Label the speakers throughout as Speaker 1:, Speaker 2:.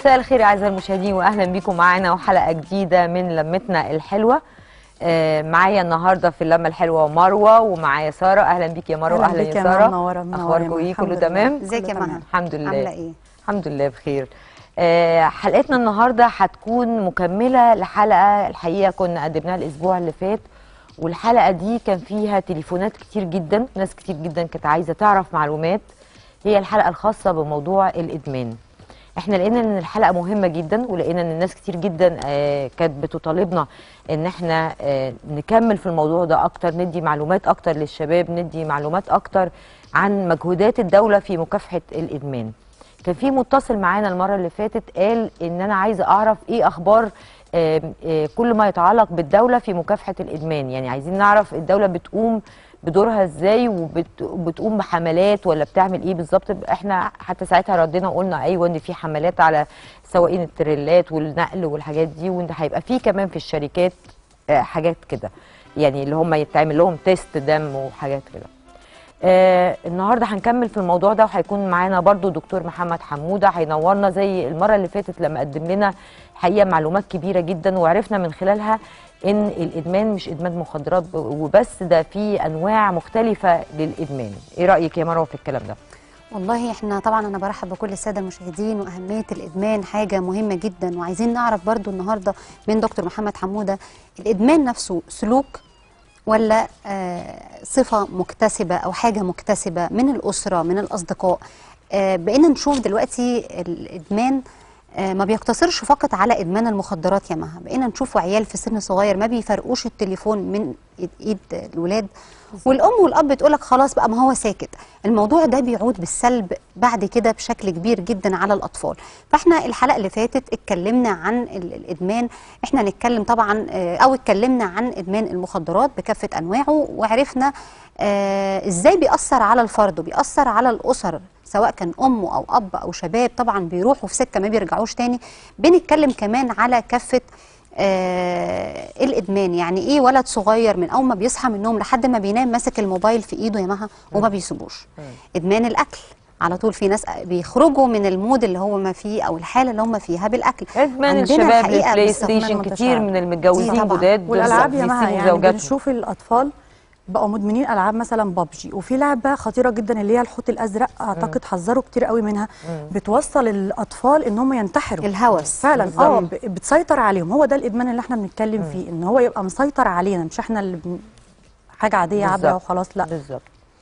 Speaker 1: مساء الخير اعزائي المشاهدين واهلا بيكم معانا وحلقه جديده من لمتنا الحلوه آه، معايا النهارده في اللمه الحلوه مروه ومعايا ساره اهلا بيك يا مروه اهلا,
Speaker 2: بيك
Speaker 1: يا
Speaker 2: يا
Speaker 1: ساره
Speaker 2: منورة، منورة
Speaker 1: اخباركم
Speaker 2: يا
Speaker 1: ايه
Speaker 2: الحمد
Speaker 1: كله
Speaker 2: لله.
Speaker 1: تمام
Speaker 3: ازيك يا
Speaker 2: كله
Speaker 3: مها
Speaker 1: الحمد لله
Speaker 3: عامله ايه
Speaker 1: الحمد لله بخير آه، حلقتنا النهارده هتكون مكمله لحلقه الحقيقه كنا قدمناها الاسبوع اللي فات والحلقه دي كان فيها تليفونات كتير جدا ناس كتير جدا كانت عايزه تعرف معلومات هي الحلقه الخاصه بموضوع الادمان احنا لقينا ان الحلقه مهمه جدا ولقينا ان الناس كتير جدا آه، كانت بتطالبنا ان احنا آه، نكمل في الموضوع ده اكتر ندي معلومات اكتر للشباب ندي معلومات اكتر عن مجهودات الدوله في مكافحه الادمان كان في متصل معانا المره اللي فاتت قال ان انا عايزه اعرف ايه اخبار آم، آه، كل ما يتعلق بالدوله في مكافحه الادمان يعني عايزين نعرف الدوله بتقوم بدورها ازاي وبتقوم بحملات ولا بتعمل ايه بالظبط احنا حتى ساعتها ردينا وقلنا ايوه ان في حملات على سواقين التريلات والنقل والحاجات دي وان هيبقى في كمان في الشركات آه، حاجات كده يعني اللي هم يتعمل لهم تيست دم وحاجات كده آه النهارده هنكمل في الموضوع ده وهيكون معانا برضو دكتور محمد حموده هينورنا زي المره اللي فاتت لما قدم لنا حقيقه معلومات كبيره جدا وعرفنا من خلالها ان الادمان مش ادمان مخدرات ب- وبس ده في انواع مختلفه للادمان ايه رايك يا مروه في الكلام ده
Speaker 3: والله احنا طبعا انا برحب بكل الساده المشاهدين واهميه الادمان حاجه مهمه جدا وعايزين نعرف برضو النهارده من دكتور محمد حموده الادمان نفسه سلوك ولا آه صفه مكتسبه او حاجه مكتسبه من الاسره من الاصدقاء آه بقينا نشوف دلوقتي الادمان آه، ما بيقتصرش فقط على ادمان المخدرات يا مها بقينا نشوف عيال في سن صغير ما بيفرقوش التليفون من ايد, إيد الولاد والام والاب تقول لك خلاص بقى ما هو ساكت الموضوع ده بيعود بالسلب بعد كده بشكل كبير جدا على الاطفال فاحنا الحلقه اللي فاتت اتكلمنا عن ال- الادمان احنا نتكلم طبعا آه، او اتكلمنا عن ادمان المخدرات بكافه انواعه وعرفنا آه، ازاي بيأثر على الفرد وبيأثر على الاسر سواء كان ام او اب او شباب طبعا بيروحوا في سكه ما بيرجعوش تاني بنتكلم كمان على كافه آه الادمان يعني ايه ولد صغير من اول ما بيصحى من النوم لحد ما بينام ماسك الموبايل في ايده يا مها وما بيسيبوش ادمان الاكل على طول في ناس بيخرجوا من المود اللي هو ما فيه او الحاله اللي هم فيها بالاكل
Speaker 1: ادمان
Speaker 3: عندنا
Speaker 1: الشباب
Speaker 3: الحقيقة
Speaker 1: البلاي
Speaker 3: بالظبط
Speaker 1: ستيشن
Speaker 2: متشابه.
Speaker 1: كتير من المتجوزين
Speaker 3: دي طبعاً.
Speaker 1: جداد
Speaker 2: والالعاب يا
Speaker 1: بالظبط
Speaker 2: مها
Speaker 1: بيسيبوا
Speaker 2: يعني
Speaker 1: زوجاتهم
Speaker 2: بنشوف الاطفال بقوا مدمنين العاب مثلا بابجي وفي لعبه خطيره جدا اللي هي الحوت الازرق اعتقد حذروا كتير قوي منها بتوصل الاطفال ان هم ينتحروا
Speaker 3: الهوس
Speaker 2: فعلا
Speaker 1: بالظبط.
Speaker 2: اه ب- بتسيطر عليهم هو ده الادمان اللي احنا بنتكلم فيه ان هو يبقى مسيطر علينا مش احنا اللي بن... حاجه عاديه عابره
Speaker 1: بالظبط.
Speaker 2: وخلاص لا
Speaker 1: بالظبط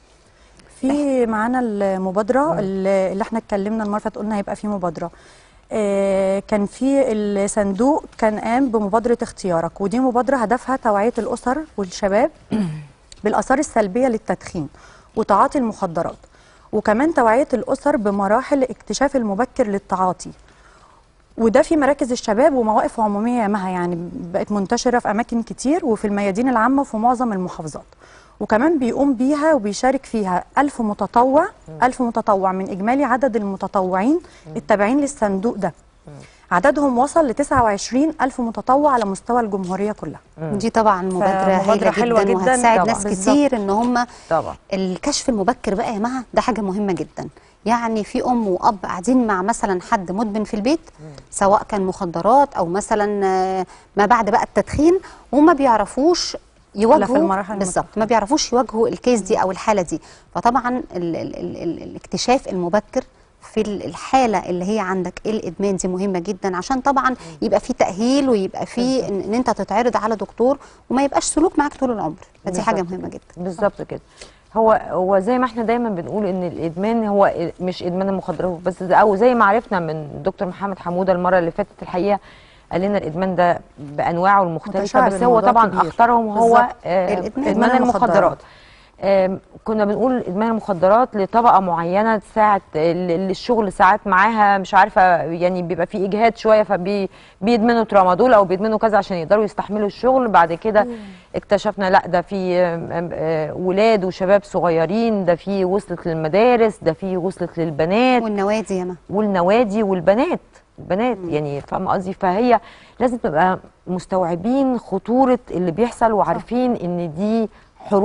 Speaker 2: في معانا المبادره اللي اللي احنا اتكلمنا المره اللي فاتت قلنا هيبقى في مبادره آه، كان في الصندوق كان قام بمبادره اختيارك ودي مبادره هدفها توعيه الاسر والشباب بالاثار السلبيه للتدخين وتعاطي المخدرات وكمان توعيه الاسر بمراحل اكتشاف المبكر للتعاطي وده في مراكز الشباب ومواقف عموميه يا مها يعني بقت منتشره في اماكن كتير وفي الميادين العامه وفي معظم المحافظات وكمان بيقوم بيها وبيشارك فيها ألف متطوع ألف متطوع من إجمالي عدد المتطوعين التابعين للصندوق ده عددهم وصل ل 29 ألف متطوع على مستوى الجمهورية كلها
Speaker 3: دي طبعا مبادره
Speaker 2: فمبادرة
Speaker 3: هايله
Speaker 2: حلوة
Speaker 3: جدا,
Speaker 2: جداً
Speaker 3: وهتساعد
Speaker 1: طبعاً.
Speaker 3: ناس
Speaker 2: بالظبط.
Speaker 3: كتير ان هم
Speaker 1: طبعا
Speaker 3: الكشف المبكر بقى يا مها ده حاجه مهمه جدا يعني في ام واب قاعدين مع مثلا حد مدمن في البيت سواء كان مخدرات او مثلا آه، ما بعد بقى التدخين وما بيعرفوش
Speaker 2: ولا في
Speaker 3: يواجهوا
Speaker 2: المراحل
Speaker 3: بالظبط ما بيعرفوش يواجهوا الكيس دي او الحاله دي فطبعا ال ال ال ال الاكتشاف المبكر في ال- الحاله اللي هي عندك الادمان دي مهمه جدا عشان طبعا يبقى في تاهيل ويبقى في ان, إن انت تتعرض على دكتور وما يبقاش سلوك معاك طول العمر فدي حاجه
Speaker 1: بالظبط
Speaker 3: مهمه
Speaker 1: كده.
Speaker 3: جدا
Speaker 1: بالظبط كده هو هو زي ما احنا دايما بنقول ان الادمان هو مش ادمان المخدرات بس ده- او زي ما عرفنا من دكتور محمد حموده المره اللي فاتت الحقيقه قال لنا الادمان ده بانواعه المختلفه
Speaker 2: متشعب
Speaker 1: بس هو
Speaker 2: الموضوع
Speaker 1: طبعا
Speaker 2: كبير.
Speaker 1: اختارهم هو
Speaker 3: بالظبط.
Speaker 1: آه
Speaker 3: الإدمان.
Speaker 1: ادمان
Speaker 2: إدمان
Speaker 1: المخدرات
Speaker 2: المخدرات.
Speaker 1: آم، كنا بنقول ادمان المخدرات لطبقه معينه ساعه ال- الشغل ساعات معاها مش عارفه يعني بيبقى في اجهاد شويه فبيدمنوا ترامادول او بيدمنوا كذا عشان يقدروا يستحملوا الشغل بعد كده اكتشفنا لا ده في آم، آم، آه، ولاد وشباب صغيرين ده في وصلت للمدارس ده في وصلت للبنات
Speaker 3: والنوادي ياما
Speaker 1: والنوادي والبنات البنات يعني فاهمه قصدي فهي لازم تبقى مستوعبين خطوره اللي بيحصل وعارفين ان دي حروب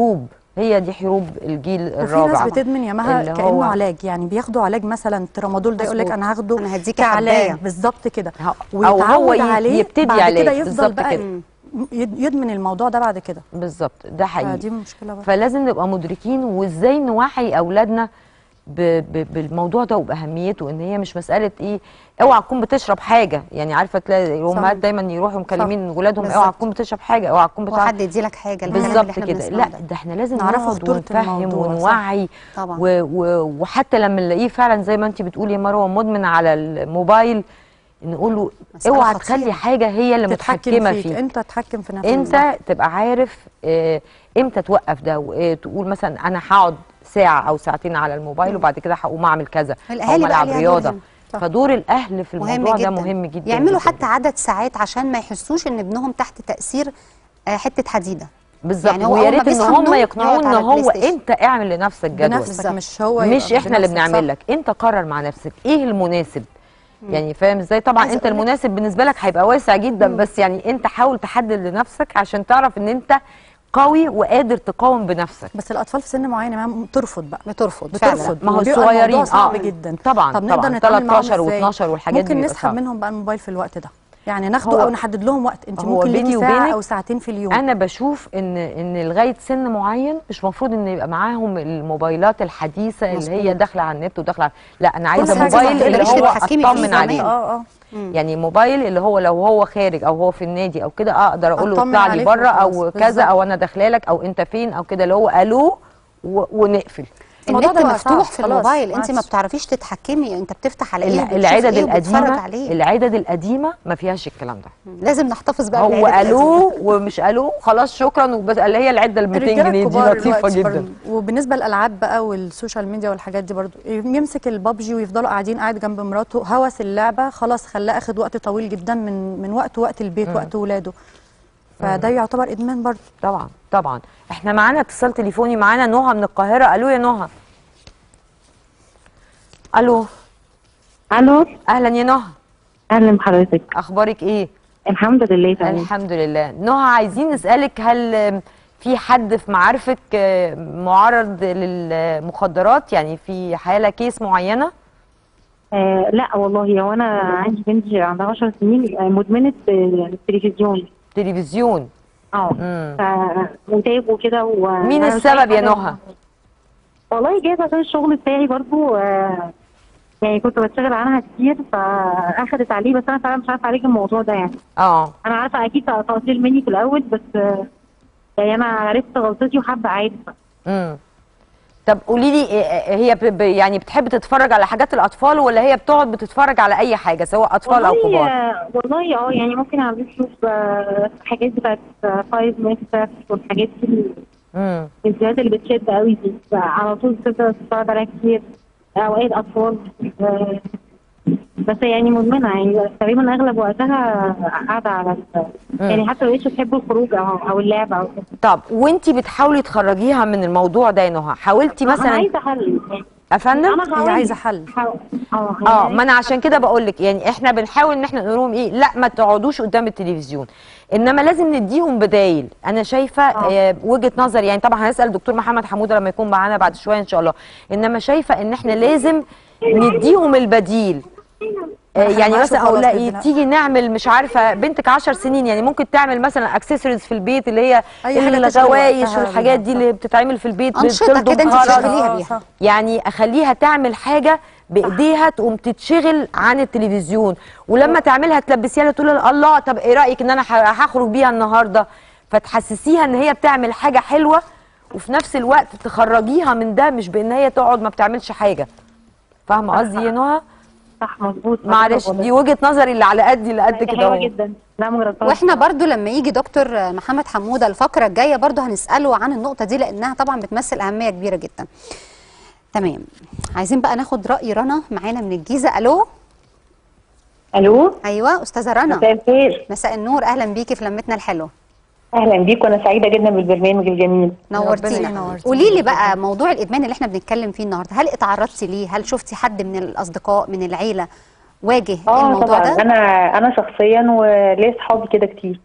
Speaker 1: هي دي حروب الجيل
Speaker 2: وفي
Speaker 1: الرابع
Speaker 2: ناس بتدمن يا مها
Speaker 1: اللي
Speaker 2: كانه
Speaker 1: هو-
Speaker 2: علاج يعني بياخدوا علاج مثلا ترامادول ده يقول لك
Speaker 3: مظبوط.
Speaker 2: انا هاخده
Speaker 3: أنا هديكي
Speaker 2: كعلاج
Speaker 3: حباية.
Speaker 2: بالظبط كده
Speaker 1: أو هو
Speaker 2: ويتعود
Speaker 1: ي-
Speaker 2: عليه
Speaker 1: يبتدي
Speaker 2: بعد
Speaker 1: علاج،
Speaker 2: كده يفضل
Speaker 1: بالظبط
Speaker 2: بقى
Speaker 1: كده.
Speaker 2: يد- يدمن الموضوع ده بعد كده
Speaker 1: بالظبط ده حقيقي
Speaker 2: فدي مشكله بقى
Speaker 1: فلازم نبقى مدركين وازاي نوعي اولادنا ب ب بالموضوع ده وباهميته ان هي مش مساله ايه اوعى تكون بتشرب حاجه يعني عارفه تلاقي الامهات دايما يروحوا مكلمين ولادهم اوعى
Speaker 2: بالظبط.
Speaker 1: تكون بتشرب حاجه اوعى تكون بتعرف
Speaker 3: وحد يدي لك حاجه الكلام اللي
Speaker 1: بالظبط
Speaker 3: احنا
Speaker 1: كده
Speaker 3: بنسمعه
Speaker 1: لا
Speaker 3: ده.
Speaker 1: ده احنا لازم
Speaker 2: نعرفوا
Speaker 1: نقعد
Speaker 2: خطورة
Speaker 1: ونفهم
Speaker 2: الموضوع، صح.
Speaker 1: ونوعي
Speaker 3: طبعا.
Speaker 1: و و وحتى لما نلاقيه فعلا زي ما انت بتقولي يا مروه مدمن على الموبايل نقول له
Speaker 3: مسألة
Speaker 1: اوعى
Speaker 3: خطيرة.
Speaker 1: تخلي حاجه هي اللي
Speaker 2: تتحكم
Speaker 1: متحكمه
Speaker 2: فيك
Speaker 1: فيك
Speaker 2: انت تتحكم في نفسك
Speaker 1: انت تبقى عارف آه، امتى توقف ده وتقول مثلا انا هقعد ساعه او ساعتين على الموبايل وبعد كده هقوم اعمل كذا
Speaker 3: الأهالي
Speaker 1: او
Speaker 3: بقى
Speaker 1: العب
Speaker 3: ليها دور
Speaker 1: رياضه
Speaker 3: هنا.
Speaker 2: صح.
Speaker 1: فدور الاهل في
Speaker 3: مهم
Speaker 1: الموضوع
Speaker 3: جدا
Speaker 1: ده مهم جدا
Speaker 3: يعملوا
Speaker 1: جداً.
Speaker 3: حتى عدد ساعات عشان ما يحسوش ان ابنهم تحت تاثير آه، حته حديده
Speaker 1: بالظبط
Speaker 3: يعني هو
Speaker 1: ويا
Speaker 3: أول ما
Speaker 1: ريت ان
Speaker 3: بيصحى
Speaker 1: هم
Speaker 3: من النوم
Speaker 1: يقنعوه
Speaker 3: يقعد
Speaker 1: ان
Speaker 3: على
Speaker 1: هو
Speaker 3: البلاي ستيشن.
Speaker 1: انت اعمل لنفسك جدول
Speaker 2: بنفسك
Speaker 3: بالظبط.
Speaker 2: مش هو
Speaker 1: مش
Speaker 2: يبقى
Speaker 1: احنا اللي
Speaker 2: بنفسك،
Speaker 1: بنعمل
Speaker 2: صح.
Speaker 1: لك انت قرر مع نفسك ايه المناسب يعني فاهم ازاي طبعا
Speaker 3: عايزة
Speaker 1: انت
Speaker 3: أقول لك-
Speaker 1: المناسب بالنسبه لك هيبقى واسع جدا بس يعني انت حاول تحدد لنفسك عشان تعرف ان انت قوي وقادر تقاوم بنفسك
Speaker 2: بس الاطفال في سن معين يا مها ترفض بقى
Speaker 3: بترفض فعلا
Speaker 2: بترفض
Speaker 1: ما هو
Speaker 2: وبيبقى
Speaker 1: الصغيرين،
Speaker 2: الموضوع صعب
Speaker 1: آه.
Speaker 2: جدا
Speaker 1: طبعاً،
Speaker 2: طب نقدر
Speaker 1: طبعاً.
Speaker 2: نتعامل معاهم
Speaker 1: 13
Speaker 2: ازاي؟
Speaker 1: والحاجات دي
Speaker 2: ممكن
Speaker 1: بيبقى
Speaker 2: نسحب
Speaker 1: صعب.
Speaker 2: منهم بقى الموبايل في الوقت ده يعني ناخده
Speaker 1: هو-
Speaker 2: او نحدد لهم وقت انت
Speaker 1: هو
Speaker 2: ممكن
Speaker 1: بيني
Speaker 2: ليكي ساعه
Speaker 1: وبينك
Speaker 2: او ساعتين في اليوم
Speaker 1: انا بشوف ان ان لغايه سن معين مش مفروض ان يبقى معاهم الموبايلات الحديثه اللي هي
Speaker 3: مظبوط.
Speaker 1: داخله على النت وداخله على... لا انا عايزه
Speaker 2: حاجة
Speaker 1: موبايل
Speaker 2: ما
Speaker 1: اللي
Speaker 2: تقدريش
Speaker 1: هو
Speaker 3: تتحكمي فيه
Speaker 1: اطمن
Speaker 3: زمان.
Speaker 1: عليه
Speaker 2: اه اه
Speaker 1: يعني موبايل اللي هو لو هو خارج او هو في النادي او كده اقدر اقول له
Speaker 2: أطمن
Speaker 1: اطلع لي
Speaker 2: عليك
Speaker 1: بره او
Speaker 2: وخلاص.
Speaker 1: كذا
Speaker 2: بالظبط.
Speaker 1: او انا داخله لك او انت فين او كده اللي هو الو و... ونقفل
Speaker 2: الموضوع
Speaker 3: النت
Speaker 2: ده بقى
Speaker 3: مفتوح
Speaker 2: صعب،
Speaker 3: في
Speaker 2: خلاص،
Speaker 3: الموبايل
Speaker 2: ما
Speaker 3: انت ما
Speaker 2: عادش.
Speaker 3: بتعرفيش تتحكمي انت بتفتح على ايه
Speaker 1: ال-
Speaker 3: وبتشوف
Speaker 1: العدد
Speaker 3: ايه وبتتفرج
Speaker 1: القديمه
Speaker 3: عليه
Speaker 1: العدد القديمه ما فيهاش الكلام ده
Speaker 3: لازم نحتفظ بقى
Speaker 1: هو
Speaker 3: بالعدد
Speaker 1: الو ومش الو خلاص شكرا وبس اللي هي العده ال 200
Speaker 2: الرجاله
Speaker 1: جنيه دي
Speaker 2: الكبار
Speaker 1: لطيفه
Speaker 2: دلوقتي
Speaker 1: جدا
Speaker 2: برضه. وبالنسبه للالعاب بقى والسوشيال ميديا والحاجات دي برضو يمسك البابجي ويفضلوا قاعدين قاعد جنب مراته هوس اللعبه خلاص خلاه اخد وقت طويل جدا من من وقت وقت البيت وقت ولاده فده يعتبر ادمان برضه
Speaker 1: طبعا طبعا احنا معانا اتصال تليفوني معانا نهى من القاهره الو يا نهى الو
Speaker 4: الو
Speaker 1: اهلا يا نهى
Speaker 4: اهلا بحضرتك
Speaker 1: اخبارك ايه
Speaker 4: الحمد لله تمام
Speaker 1: الحمد لله نهى عايزين نسالك هل آم، في حد في معارفك آه، معرض للمخدرات يعني في حاله كيس معينه
Speaker 4: آه لا والله هو انا عندي بنتي عندها 10 سنين آه، مدمنه آه، تلفزيون
Speaker 1: تلفزيون
Speaker 4: اه
Speaker 1: مم.
Speaker 4: ف- وتاب وكده و
Speaker 1: مين
Speaker 4: أنا مش
Speaker 1: السبب
Speaker 4: عارفة
Speaker 1: يا
Speaker 4: حاجة.
Speaker 1: نهى؟
Speaker 4: والله جايز عشان الشغل بتاعي برضو آه يعني كنت بشتغل عنها كتير فاخدت عليه بس انا فعلا مش عارفه اعالج الموضوع ده يعني
Speaker 1: اه
Speaker 4: انا عارفه اكيد تقصير مني في الاول بس آه يعني انا عرفت غلطتي وحابه اعيد
Speaker 1: امم طب قولي لي إيه- هي ب- ب- يعني بتحب تتفرج على حاجات الاطفال ولا هي بتقعد بتتفرج على اي حاجه سواء اطفال او
Speaker 4: والله
Speaker 1: كبار
Speaker 4: آه، والله اه يعني ممكن على اليوتيوب آه، حاجات بتاعت فايف ميكس والحاجات دي
Speaker 1: امم
Speaker 4: الفيديوهات اللي بتشد قوي دي على طول تقدر تتفرج عليها كتير اوقات اطفال آه، بس يعني مدمنه يعني تقريبا اغلب وقتها قاعده على ال- يعني حتى ما بقتش تحب الخروج او او اللعب او كده
Speaker 1: طب وانتي بتحاولي تخرجيها من الموضوع ده يا نهى حاولتي
Speaker 4: انا
Speaker 1: مثلا
Speaker 4: عايزه حل يعني
Speaker 1: افندم
Speaker 4: انا
Speaker 2: هي
Speaker 4: حاولت.
Speaker 2: عايزه حل
Speaker 4: حاول- اه
Speaker 1: اه
Speaker 4: يعني
Speaker 1: ما انا عشان كده بقول لك يعني احنا بنحاول ان احنا نقول لهم ايه لا ما تقعدوش قدام التلفزيون انما لازم نديهم بدايل انا شايفه آه وجهه نظر يعني طبعا هنسال الدكتور محمد حموده لما يكون معانا بعد شويه ان شاء الله انما شايفه ان احنا لازم نديهم البديل آه،
Speaker 2: ما
Speaker 1: يعني
Speaker 2: حرمهاش
Speaker 1: مثلا اقول لها
Speaker 2: وخلاص
Speaker 1: ايه
Speaker 2: بدنا-
Speaker 1: تيجي نعمل مش عارفه بنتك 10 سنين يعني ممكن تعمل مثلا اكسسوارز في البيت اللي هي
Speaker 2: أي حاجة تشغل
Speaker 1: الغوايش
Speaker 2: وقتها
Speaker 1: والحاجات دي
Speaker 2: بيها.
Speaker 1: اللي بتتعمل في البيت
Speaker 3: أنشطة
Speaker 1: بتلضم
Speaker 3: كده أنت
Speaker 1: خرز.
Speaker 3: تشغليها
Speaker 2: آه،
Speaker 3: بيها.
Speaker 2: صح.
Speaker 1: يعني اخليها تعمل حاجه بايديها تقوم تتشغل عن التلفزيون ولما تعملها تلبسيها لها تقول لها الله طب ايه رايك ان انا ه- هخرج بيها النهارده فتحسسيها ان هي بتعمل حاجه حلوه وفي نفس الوقت تخرجيها من ده مش بان هي تقعد ما بتعملش حاجه فاهمه قصدي يا نهى
Speaker 4: صح مظبوط
Speaker 1: معلش دي وجهه نظري اللي على قدي اللي قد
Speaker 4: دي
Speaker 1: كده
Speaker 4: حلوه
Speaker 1: اهو
Speaker 4: جدا لا ما جربتهاش
Speaker 3: واحنا برضو لما يجي دكتور محمد حموده الفقره الجايه برضو هنساله عن النقطه دي لانها طبعا بتمثل اهميه كبيره جدا تمام عايزين بقى ناخد راي رنا معانا من الجيزه الو
Speaker 5: الو
Speaker 3: ايوه استاذه
Speaker 5: مساء
Speaker 3: رنا
Speaker 5: الخير
Speaker 3: مساء النور اهلا بيكي في لمتنا الحلوه
Speaker 5: اهلا بيك وانا سعيده جدا بالبرنامج الجميل
Speaker 3: نورتينا
Speaker 2: ينورتينا.
Speaker 3: قولي لي بقى موضوع الادمان اللي احنا بنتكلم فيه النهارده هل اتعرضتي ليه هل شفتي حد من الاصدقاء من العيله واجه
Speaker 5: اه
Speaker 3: الموضوع
Speaker 5: طبعا
Speaker 3: ده
Speaker 5: انا انا شخصيا وليا صحابي كده كتير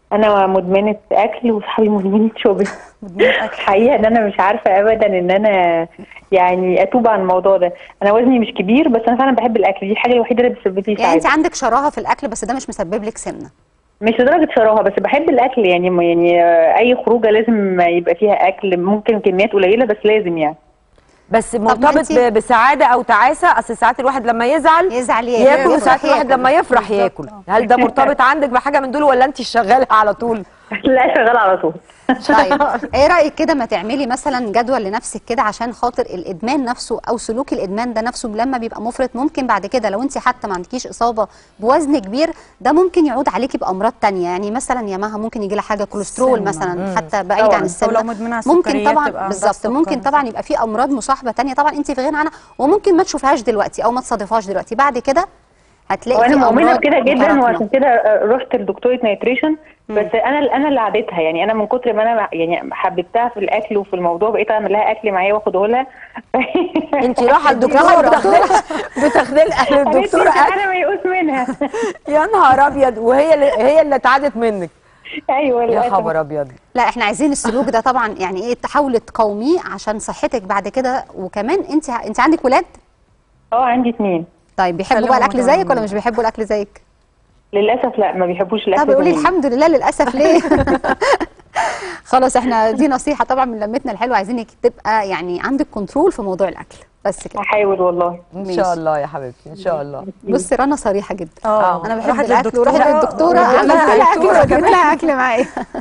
Speaker 5: انا مدمنه اكل وصحابي مدمنه شوبينج
Speaker 2: مدمنة أكل.
Speaker 5: الحقيقه ان انا مش عارفه ابدا ان انا يعني اتوب عن الموضوع ده انا وزني مش كبير بس انا فعلا بحب الاكل دي الحاجه الوحيده اللي بتثبت لي
Speaker 3: يعني انت
Speaker 5: سعاده
Speaker 3: عندك شراهه في الاكل بس ده مش مسبب لك سمنه
Speaker 5: مش لدرجه شراهه بس بحب الاكل يعني يعني آه، اي خروجه لازم يبقى فيها اكل ممكن كميات قليله بس لازم يعني
Speaker 1: بس
Speaker 3: ما
Speaker 1: مرتبط
Speaker 3: انتي-
Speaker 1: ب- بسعاده او تعاسه اصل ساعات الواحد لما يزعل
Speaker 3: يزعل
Speaker 1: ياكل وساعات
Speaker 3: يفرح
Speaker 1: الواحد
Speaker 3: ياكل.
Speaker 1: لما يفرح ياكل هل ده مرتبط عندك بحاجه من دول ولا انت شغاله على طول
Speaker 5: لا شغاله على طول
Speaker 3: طيب ايه رايك كده ما تعملي مثلا جدول لنفسك كده عشان خاطر الادمان نفسه او سلوك الادمان ده نفسه لما بيبقى مفرط ممكن بعد كده لو انت حتى ما عندكيش اصابه بوزن كبير ده ممكن يعود عليكي بامراض تانية يعني مثلا يا مها ممكن يجي لها حاجه كوليسترول
Speaker 2: السمنة.
Speaker 3: مثلا حتى بعيد
Speaker 5: طبعاً.
Speaker 3: عن
Speaker 5: أو
Speaker 3: السمنه
Speaker 2: لو مدمنة على
Speaker 3: ممكن
Speaker 2: السكريات
Speaker 3: طبعا
Speaker 2: تبقى عندها
Speaker 3: بالظبط
Speaker 2: السكر
Speaker 3: ممكن
Speaker 2: مثلاً.
Speaker 3: طبعا يبقى في امراض مصاحبه تانية طبعا انت في غنى عنها وممكن ما تشوفهاش دلوقتي او ما تصادفهاش دلوقتي بعد كده هتلاقي
Speaker 5: وانا
Speaker 3: في
Speaker 5: مؤمنه
Speaker 3: أمراض
Speaker 5: بكده جدا
Speaker 3: متراكمة.
Speaker 5: وعشان كده رحت لدكتوره نيتريشن بس انا انا اللي عادتها يعني انا من كتر ما انا يعني حبيتها في الاكل وفي الموضوع بقيت اعمل لها اكل معايا واخده لها
Speaker 1: انت رايحه الدكتوره بتاخدي الدكتوره أكل.
Speaker 5: انا ميؤوس منها
Speaker 1: يا نهار ابيض وهي اللي هي اللي اتعدت منك
Speaker 5: ايوه
Speaker 1: يا
Speaker 5: للأسف.
Speaker 1: خبر ابيض
Speaker 3: لا احنا عايزين السلوك ده طبعا يعني ايه تحاولي تقاوميه عشان صحتك بعد كده وكمان انت انت عندك ولاد
Speaker 5: اه عندي اتنين
Speaker 3: طيب بيحبوا
Speaker 2: سلموا
Speaker 3: بقى الاكل
Speaker 2: مطعم.
Speaker 3: زيك ولا مش بيحبوا الاكل زيك
Speaker 5: للاسف لا ما بيحبوش الاكل
Speaker 3: طب قولي
Speaker 5: زيي.
Speaker 3: الحمد لله للاسف ليه خلاص احنا دي نصيحه طبعا من لمتنا الحلوه عايزينك تبقى يعني عندك كنترول في موضوع الاكل بس كده
Speaker 5: هحاول والله
Speaker 1: ان
Speaker 3: ماشي.
Speaker 1: شاء الله يا حبيبتي ان شاء الله
Speaker 3: بصي رنا صريحه جدا
Speaker 2: اه
Speaker 3: انا بحب
Speaker 2: راحت
Speaker 3: الاكل
Speaker 2: للدكتورة
Speaker 3: ورحت للدكتوره
Speaker 2: وجابت
Speaker 3: عملت
Speaker 2: لها
Speaker 3: لها
Speaker 2: دكتورة
Speaker 3: اكل وجابت لها اكل معايا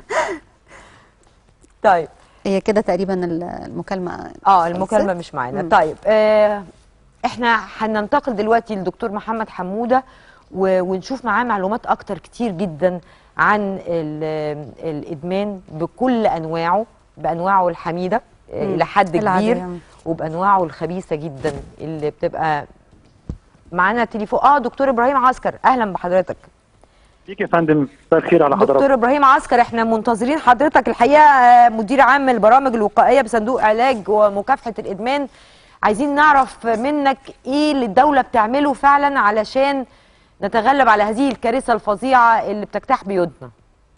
Speaker 1: طيب
Speaker 3: هي كده تقريبا المكالمه
Speaker 1: اه المكالمه مش معانا
Speaker 3: مم.
Speaker 1: طيب آه احنا هننتقل دلوقتي للدكتور محمد حموده و- ونشوف معاه معلومات اكتر كتير جدا عن ال- الادمان بكل انواعه بانواعه الحميده آه،
Speaker 2: مم.
Speaker 1: الى حد
Speaker 2: العادية.
Speaker 1: كبير وبانواعه الخبيثه جدا اللي بتبقى معانا تليفون اه دكتور ابراهيم عسكر اهلا بحضرتك
Speaker 6: فيك يا فندم مساء الخير على حضرتك
Speaker 1: دكتور ابراهيم عسكر احنا منتظرين حضرتك الحقيقه آه، مدير عام البرامج الوقائيه بصندوق علاج ومكافحه الادمان عايزين نعرف منك ايه اللي الدوله بتعمله فعلا علشان نتغلب على هذه الكارثه الفظيعه اللي بتجتاح بيوتنا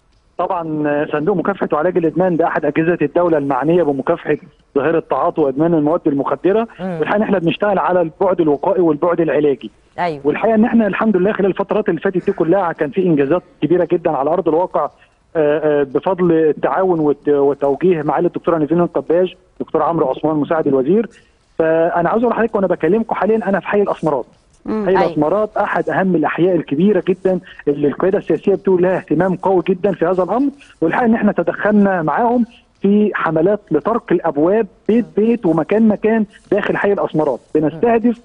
Speaker 6: طبعا صندوق مكافحه وعلاج الادمان ده احد اجهزه الدوله المعنيه بمكافحه ظاهره التعاطي وادمان المواد المخدره
Speaker 1: مم.
Speaker 6: والحقيقه ان احنا بنشتغل على البعد الوقائي والبعد العلاجي
Speaker 1: ايوه
Speaker 6: والحقيقه ان احنا الحمد لله خلال الفترات اللي فاتت دي كلها كان في انجازات كبيره جدا على ارض الواقع آه، آه، بفضل التعاون والت- وتوجيه معالي الدكتوره نيفين القباج دكتور عمرو عثمان مساعد الوزير فانا عاوز اقول لحضرتك وانا بكلمكم حاليا انا في حي الاسمرات حي
Speaker 1: أيوة.
Speaker 6: الاسمرات احد اهم الاحياء الكبيره جدا اللي القياده السياسيه بتقول لها اهتمام قوي جدا في هذا الامر والحقيقه ان احنا تدخلنا معاهم في حملات لطرق الابواب بيت بيت ومكان مكان داخل حي الاسمرات بنستهدف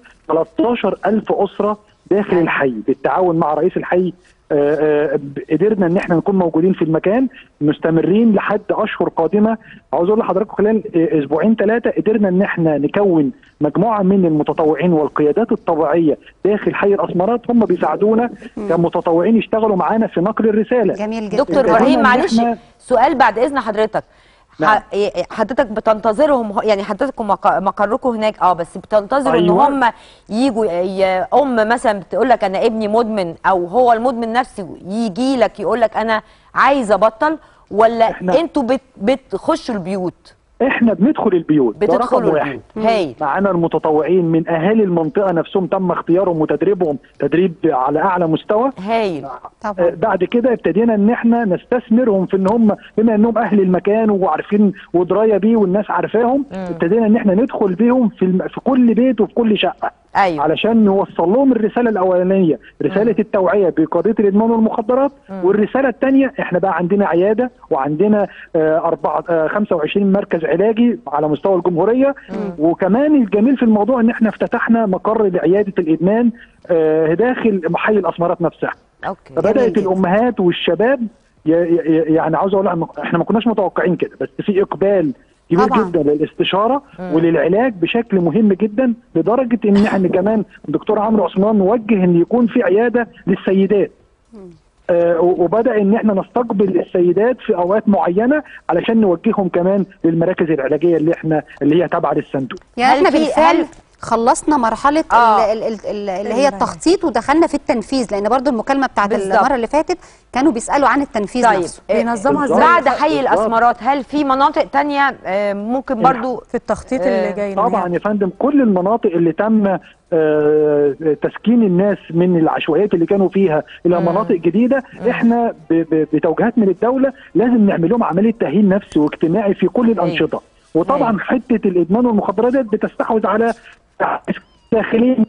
Speaker 6: 13000 اسره داخل الحي بالتعاون مع رئيس الحي آه، آه، قدرنا ان احنا نكون موجودين في المكان مستمرين لحد اشهر قادمه عاوز اقول لحضراتكم خلال آه، اسبوعين ثلاثه قدرنا ان احنا نكون مجموعه من المتطوعين والقيادات الطبيعيه داخل حي الاسمرات هم بيساعدونا كمتطوعين يشتغلوا معانا في نقل الرساله
Speaker 3: جميل جدا
Speaker 1: دكتور
Speaker 6: اتفقنا
Speaker 1: ابراهيم
Speaker 6: إن
Speaker 1: معلش
Speaker 6: إحنا-
Speaker 1: سؤال بعد اذن حضرتك
Speaker 6: نعم.
Speaker 1: ح- إيه- حضرتك بتنتظرهم ه- يعني حضرتكم مق- مقركم هناك اه بس بتنتظروا
Speaker 6: أيوة.
Speaker 1: ان هم يجوا ي- ام مثلا بتقول لك انا ابني مدمن او هو المدمن نفسه يجي لك يقول لك انا عايز ابطل ولا
Speaker 6: إحنا-
Speaker 1: انتوا بت بتخشوا البيوت
Speaker 6: احنا بندخل البيوت ده رقم
Speaker 1: بتدخلوا
Speaker 6: واحد
Speaker 1: البيوت هايل
Speaker 6: معانا المتطوعين من اهالي المنطقه نفسهم تم اختيارهم وتدريبهم تدريب على اعلى مستوى
Speaker 1: هايل
Speaker 6: آه،
Speaker 3: طبعا
Speaker 6: بعد كده ابتدينا ان احنا نستثمرهم في ان هم بما انهم اهل المكان وعارفين ودرايه بيه والناس عارفاهم ابتدينا ان احنا ندخل بيهم في الم... في كل بيت وفي كل شقه
Speaker 1: ايوه
Speaker 6: علشان نوصل لهم الرساله الاولانيه رساله التوعيه بقضيه الادمان والمخدرات والرساله الثانيه احنا بقى عندنا عياده وعندنا آه، أربعة آه، 25 مركز علاجي على مستوى الجمهوريه وكمان الجميل في الموضوع ان احنا افتتحنا مقر لعياده الادمان آه، داخل حي الاسمرات نفسها
Speaker 1: اوكي
Speaker 6: فبدات
Speaker 3: جدا.
Speaker 6: الامهات والشباب ي- ي- يعني عاوز اقول لها احنا ما كناش متوقعين كده بس في اقبال كبير
Speaker 3: طبعاً.
Speaker 6: جدا للاستشاره وللعلاج بشكل مهم جدا لدرجه ان احنا كمان الدكتور عمرو عثمان وجه ان يكون في عياده للسيدات آه و- وبدا ان احنا نستقبل السيدات في اوقات معينه علشان نوجههم كمان للمراكز العلاجيه اللي احنا اللي هي تابعه للصندوق
Speaker 3: يعني
Speaker 1: هل
Speaker 3: احنا
Speaker 1: في-
Speaker 3: بالفعل
Speaker 1: هل-
Speaker 3: خلصنا مرحله
Speaker 1: آه.
Speaker 3: ال- ال- ال- اللي هي
Speaker 2: ال-
Speaker 3: التخطيط ودخلنا في التنفيذ لان برضو المكالمه بتاعت
Speaker 1: بالظبط.
Speaker 3: المره اللي فاتت كانوا بيسالوا عن التنفيذ
Speaker 1: طيب
Speaker 3: نفسه
Speaker 1: آه،
Speaker 2: بينظمها
Speaker 6: ازاي؟
Speaker 1: بعد حي
Speaker 6: بالظبط.
Speaker 1: الاسمرات هل في مناطق تانية آه، ممكن برضو
Speaker 2: في التخطيط
Speaker 1: آه،
Speaker 2: اللي جاي لنا
Speaker 6: طبعا يا فندم كل المناطق اللي تم آه، تسكين الناس من العشوائيات اللي كانوا فيها الى
Speaker 1: مم.
Speaker 6: مناطق جديده احنا ب- ب- بتوجيهات من الدوله لازم نعمل لهم عمليه تاهيل نفسي واجتماعي في كل الانشطه وطبعا حته الادمان والمخدرات ديت بتستحوذ على داخلين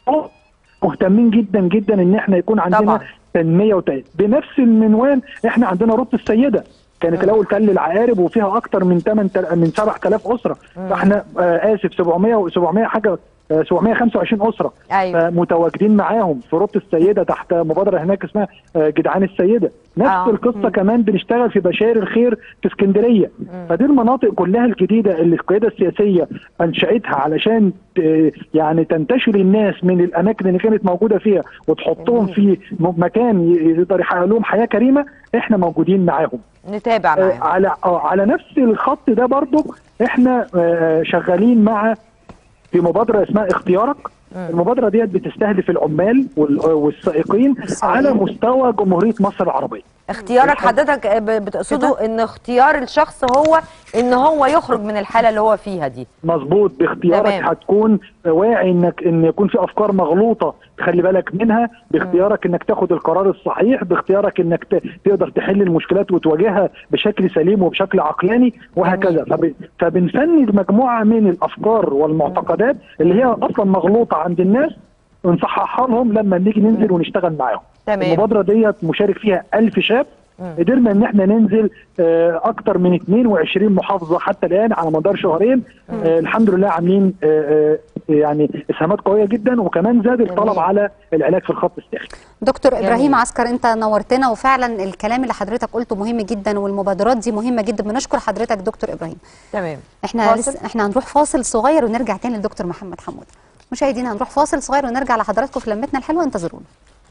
Speaker 6: مهتمين جدا جدا ان احنا يكون عندنا
Speaker 1: طبعاً.
Speaker 6: تنميه وتأهيل بنفس المنوال احنا عندنا روضه السيده كانت الاول تل العقارب وفيها اكتر من 8 من 7000 اسره فاحنا آه اسف 700 و 700 حاجه آه 725 اسره
Speaker 1: ايوه
Speaker 6: متواجدين معاهم في روضه السيده تحت مبادره هناك اسمها آه، جدعان السيده نفس
Speaker 1: آه.
Speaker 6: القصه
Speaker 1: مم.
Speaker 6: كمان بنشتغل في بشاير الخير في اسكندريه فدي المناطق كلها الجديده اللي القياده السياسيه انشاتها علشان ت- يعني تنتشر الناس من الاماكن اللي كانت موجوده فيها وتحطهم في م- مكان ي- يقدر يحقق لهم حياه كريمه احنا موجودين معاهم
Speaker 1: نتابع
Speaker 6: آه،
Speaker 1: معاهم
Speaker 6: على آه، على نفس الخط ده برضو احنا آه، شغالين مع في مبادره اسمها اختيارك المبادره ديت بتستهدف العمال وال- والسائقين
Speaker 3: والسائقين.
Speaker 6: على مستوى جمهوريه مصر العربيه
Speaker 1: اختيارك حضرتك آه، ب- بتقصده ان اختيار الشخص هو ان هو يخرج من الحاله اللي هو فيها دي
Speaker 6: مظبوط باختيارك
Speaker 1: تمام.
Speaker 6: هتكون واعي انك ان يكون في افكار مغلوطه تخلي بالك منها باختيارك انك تاخد القرار الصحيح باختيارك انك ت- تقدر تحل المشكلات وتواجهها بشكل سليم وبشكل عقلاني وهكذا فب... فبنفند مجموعه من الافكار والمعتقدات اللي هي اصلا مغلوطه عند الناس ونصححها لهم لما نيجي ننزل ونشتغل معاهم
Speaker 1: تمام.
Speaker 6: المبادره ديت مشارك فيها ألف شاب قدرنا ان احنا ننزل آه، اكتر من 22 محافظه حتى الان على مدار شهرين آه، الحمد لله عاملين آه، آه، يعني اسهامات قويه جدا وكمان زاد الطلب على العلاج في الخط الساخن
Speaker 3: دكتور
Speaker 1: جميل.
Speaker 3: ابراهيم عسكر انت نورتنا وفعلا الكلام اللي حضرتك قلته مهم جدا والمبادرات دي مهمه جدا بنشكر حضرتك دكتور ابراهيم
Speaker 1: تمام
Speaker 3: احنا
Speaker 1: فاصل؟
Speaker 3: لسه احنا هنروح فاصل صغير ونرجع تاني للدكتور محمد حمود مشاهدينا هنروح فاصل صغير ونرجع لحضراتكم في لمتنا الحلوه انتظرونا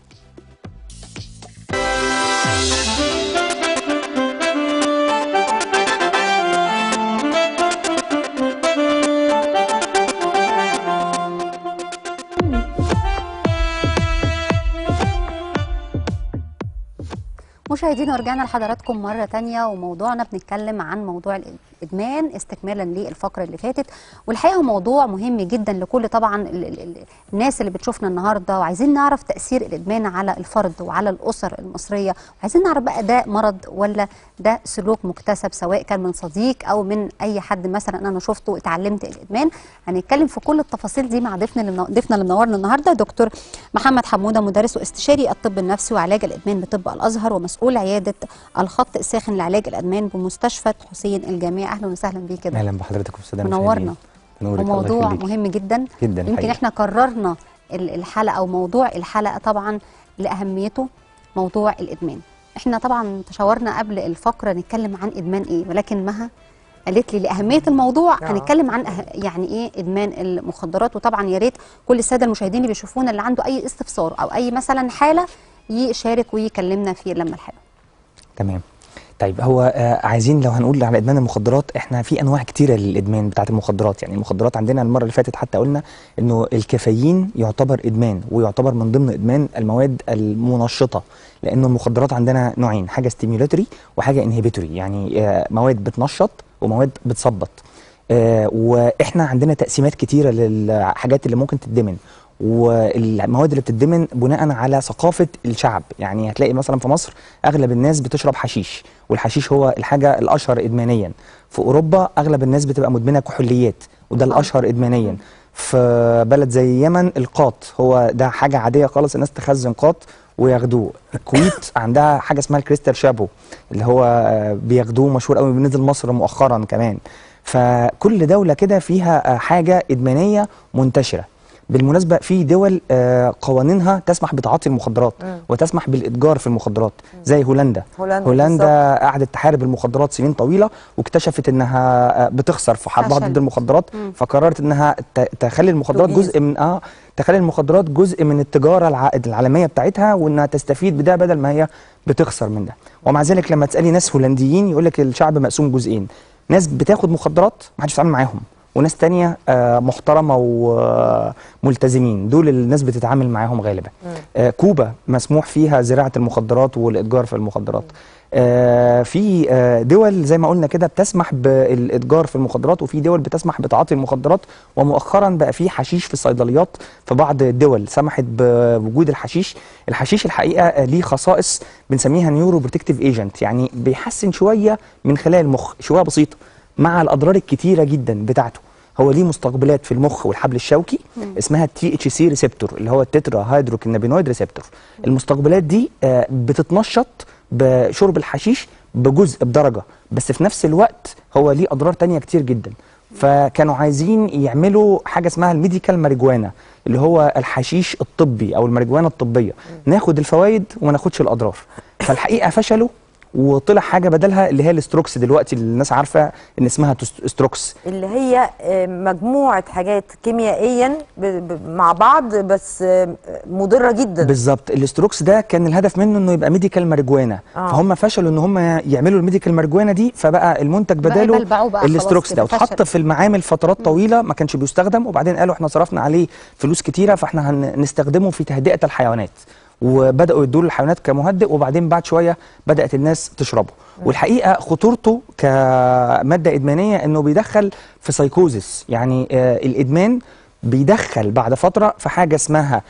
Speaker 3: مشاهدينا ورجعنا لحضراتكم مرة تانية وموضوعنا بنتكلم عن موضوع الإدمان استكمالا للفقرة اللي فاتت والحقيقة هو موضوع مهم جدا لكل طبعا ال- ال- ال- الناس اللي بتشوفنا النهاردة وعايزين نعرف تأثير الإدمان على الفرد وعلى الأسر المصرية وعايزين نعرف بقى ده مرض ولا ده سلوك مكتسب سواء كان من صديق أو من أي حد مثلا أنا شفته اتعلمت الإدمان هنتكلم في كل التفاصيل دي مع ضيفنا اللي منو- ضيفنا اللي منورنا النهارده دكتور محمد حموده مدرس واستشاري الطب النفسي وعلاج الادمان بطب الازهر ومسؤول عياده الخط الساخن لعلاج الادمان بمستشفى حسين الجامعي اهلا وسهلا بيك كده
Speaker 7: اهلا بحضرتك والساده
Speaker 3: منورنا
Speaker 7: المشاهدين. نورك الله
Speaker 3: وموضوع
Speaker 7: يخليك.
Speaker 3: مهم جدا
Speaker 7: جدا
Speaker 3: يمكن
Speaker 7: الحقيقة.
Speaker 3: احنا قررنا ال- الحلقه او موضوع الحلقه طبعا لاهميته موضوع الادمان احنا طبعا تشاورنا قبل الفقره نتكلم عن ادمان ايه ولكن مها قالت لي لاهميه الموضوع
Speaker 1: آه.
Speaker 3: هنتكلم عن أه... يعني ايه ادمان المخدرات وطبعا يا ريت كل الساده المشاهدين اللي بيشوفونا اللي عنده اي استفسار او اي مثلا حاله يشارك ويكلمنا في لما الحلقه
Speaker 7: تمام طيب هو آه عايزين لو هنقول على ادمان المخدرات احنا في انواع كتيره للادمان بتاعه المخدرات يعني المخدرات عندنا المره اللي فاتت حتى قلنا انه الكافيين يعتبر ادمان ويعتبر من ضمن ادمان المواد المنشطه لانه المخدرات عندنا نوعين حاجه ستيميولاتوري وحاجه انهبيتوري يعني آه مواد بتنشط ومواد بتثبط آه واحنا عندنا تقسيمات كتيره للحاجات اللي ممكن تدمن والمواد اللي بتدمن بناء على ثقافه الشعب يعني هتلاقي مثلا في مصر اغلب الناس بتشرب حشيش والحشيش هو الحاجه الاشهر ادمانيا في اوروبا اغلب الناس بتبقى مدمنه كحوليات وده الاشهر ادمانيا في بلد زي اليمن القاط هو ده حاجه عاديه خالص الناس تخزن قاط وياخدوه الكويت عندها حاجه اسمها الكريستال شابو اللي هو آه، بياخدوه مشهور قوي بينزل مصر مؤخرا كمان فكل دوله كده فيها آه، حاجه ادمانيه منتشره بالمناسبه في دول آه، قوانينها تسمح بتعاطي المخدرات وتسمح بالاتجار في المخدرات زي هولندا
Speaker 1: هولندا
Speaker 7: هولندا قعدت تحارب المخدرات سنين طويله واكتشفت انها آه، بتخسر في حربها
Speaker 3: فشل.
Speaker 7: ضد المخدرات فقررت انها ت- تخلي المخدرات
Speaker 1: تجيز.
Speaker 7: جزء من اه تخلي المخدرات جزء من التجاره الع- العالميه بتاعتها وانها تستفيد بده بدل ما هي بتخسر من ده ومع ذلك لما تسالي ناس هولنديين يقول لك الشعب مقسوم جزئين ناس بتاخد مخدرات ما حدش بيتعامل معاهم وناس تانية آه، محترمه وملتزمين دول اللي الناس بتتعامل معاهم غالبا آه، كوبا مسموح فيها زراعه المخدرات والاتجار في المخدرات آه، في آه، دول زي ما قلنا كده بتسمح بالاتجار في المخدرات وفي دول بتسمح بتعاطي المخدرات ومؤخرا بقى في حشيش في الصيدليات في بعض الدول سمحت بوجود الحشيش الحشيش الحقيقه آه، ليه خصائص بنسميها نيورو بروتكتيف ايجنت يعني بيحسن شويه من خلايا المخ شويه بسيطه مع الاضرار الكتيره جدا بتاعته هو ليه مستقبلات في المخ والحبل الشوكي اسمها تي اتش سي ريسبتور اللي هو التترا هيدروكنابينويد ريسبتور المستقبلات دي آه، بتتنشط بشرب الحشيش بجزء بدرجه بس في نفس الوقت هو ليه اضرار تانية كتير جدا فكانوا عايزين يعملوا حاجه اسمها الميديكال ماريجوانا اللي هو الحشيش الطبي او الماريجوانا الطبيه ناخد الفوائد وما ناخدش الاضرار فالحقيقه فشلوا وطلع حاجه بدلها اللي هي الاستروكس دلوقتي اللي الناس عارفه ان اسمها تست- استروكس
Speaker 1: اللي هي آه، مجموعه حاجات كيميائيا ب- ب- مع بعض بس آه، مضره جدا
Speaker 7: بالظبط الاستروكس ده كان الهدف منه انه يبقى ميديكال ماريجوانا
Speaker 1: آه.
Speaker 7: فهم فشلوا ان هم يعملوا الميديكال ماريجوانا دي فبقى المنتج
Speaker 3: بقى
Speaker 7: بداله
Speaker 3: يبلبعوه بقى خلاص
Speaker 7: الاستروكس
Speaker 3: كده،
Speaker 7: ده واتحط
Speaker 3: فشل.
Speaker 7: في المعامل فترات طويله ما كانش بيستخدم وبعدين قالوا احنا صرفنا عليه فلوس كتيره فاحنا هنستخدمه في تهدئه الحيوانات وبداوا يدوا للحيوانات كمهدئ وبعدين بعد شويه بدات الناس تشربه والحقيقه خطورته كماده ادمانيه انه بيدخل في سايكوزس يعني آه الادمان بيدخل بعد فتره في حاجه اسمها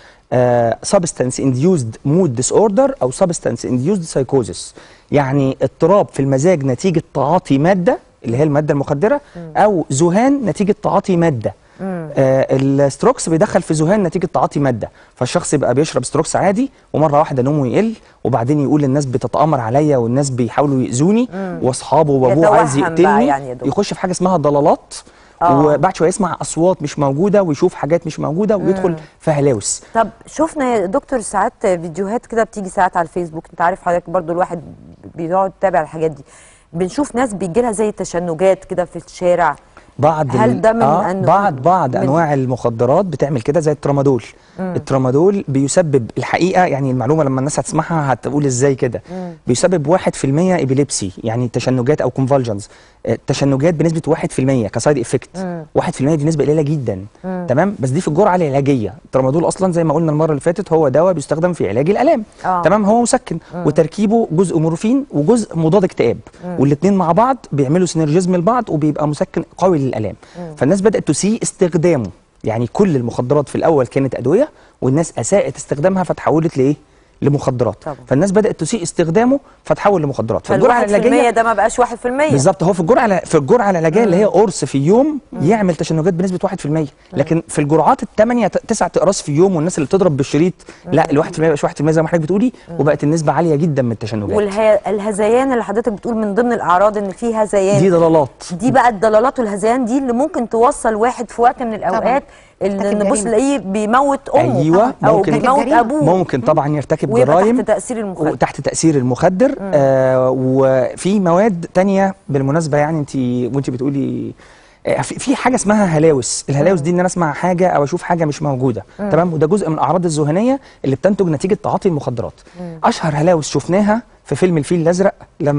Speaker 7: سبستانس انديوزد مود ديس اوردر او سبستانس انديوزد سايكوزس يعني اضطراب في المزاج نتيجه تعاطي ماده اللي هي الماده المخدره او ذهان نتيجه تعاطي ماده آه الستروكس بيدخل في ذهان نتيجه تعاطي ماده فالشخص يبقى بيشرب ستروكس عادي ومره واحده نومه يقل وبعدين يقول الناس بتتامر عليا والناس بيحاولوا ياذوني واصحابه وابوه عايز
Speaker 1: يتوهم بقى
Speaker 7: يقتلني
Speaker 1: يعني يا دكتور.
Speaker 7: يخش في حاجه اسمها ضلالات
Speaker 1: آه.
Speaker 7: وبعد شويه يسمع اصوات مش موجوده ويشوف حاجات مش موجوده ويدخل في هلاوس
Speaker 1: طب شفنا يا دكتور ساعات فيديوهات كده بتيجي ساعات على الفيسبوك انت عارف حضرتك برضو الواحد بيقعد يتابع الحاجات دي بنشوف ناس بيجي لها زي تشنجات كده في الشارع
Speaker 7: بعض
Speaker 1: هل
Speaker 7: ال-
Speaker 1: ده من
Speaker 7: آه
Speaker 1: أنواع-
Speaker 7: بعض بعض
Speaker 1: من-
Speaker 7: انواع المخدرات بتعمل كده زي الترامادول الترامادول بيسبب الحقيقه يعني المعلومه لما الناس هتسمعها هتقول ازاي كده بيسبب 1% ابيليبسي يعني تشنجات او كونفالجنز التشنجات بنسبه 1% كسايد افكت 1% دي نسبه قليله جدا تمام بس دي في الجرعه العلاجيه الترامادول اصلا زي ما قلنا المره اللي فاتت هو دواء بيستخدم في علاج الالام
Speaker 1: آه.
Speaker 7: تمام هو مسكن وتركيبه جزء مورفين وجزء مضاد اكتئاب والاثنين مع بعض بيعملوا سينرجيزم لبعض وبيبقى مسكن قوي للالام فالناس بدات تسيء استخدامه يعني كل المخدرات في الاول كانت ادويه والناس اساءت استخدامها فتحولت لايه لمخدرات
Speaker 1: طبعا.
Speaker 7: فالناس بدات تسيء استخدامه فتحول لمخدرات فالجرعه
Speaker 1: فالواحد في المية
Speaker 7: العلاجيه
Speaker 1: ده ما بقاش واحد في المية
Speaker 7: بالظبط هو في الجرعه في الجرعه العلاجيه اللي هي قرص في يوم يعمل تشنجات بنسبه 1% لكن في الجرعات الثمانيه تسع اقراص في يوم والناس اللي بتضرب بالشريط لا ال 1% مبقاش 1% زي ما حضرتك بتقولي وبقت النسبه عاليه جدا من التشنجات
Speaker 1: والهذيان اللي حضرتك بتقول من ضمن الاعراض ان في هذيان
Speaker 7: دي ضلالات
Speaker 1: دي بقى الضلالات والهذيان دي اللي ممكن توصل واحد في وقت من الاوقات اللي
Speaker 3: ترتكب
Speaker 1: نبص
Speaker 3: جريمة.
Speaker 1: نلاقيه بيموت امه
Speaker 7: أيوة،
Speaker 1: او
Speaker 7: ممكن.
Speaker 1: بيموت
Speaker 3: جريمة.
Speaker 1: ابوه
Speaker 7: ممكن طبعا يرتكب
Speaker 1: ويبقى
Speaker 7: جرائم
Speaker 1: تحت تاثير المخدر
Speaker 7: وتحت تاثير المخدر آه وفي مواد تانية بالمناسبه يعني انت وانت بتقولي آه، في في حاجه اسمها هلاوس الهلاوس دي ان انا اسمع حاجه او اشوف حاجه مش موجوده تمام وده جزء من الاعراض الذهنيه اللي بتنتج نتيجه تعاطي المخدرات اشهر هلاوس شفناها في فيلم الفيل الازرق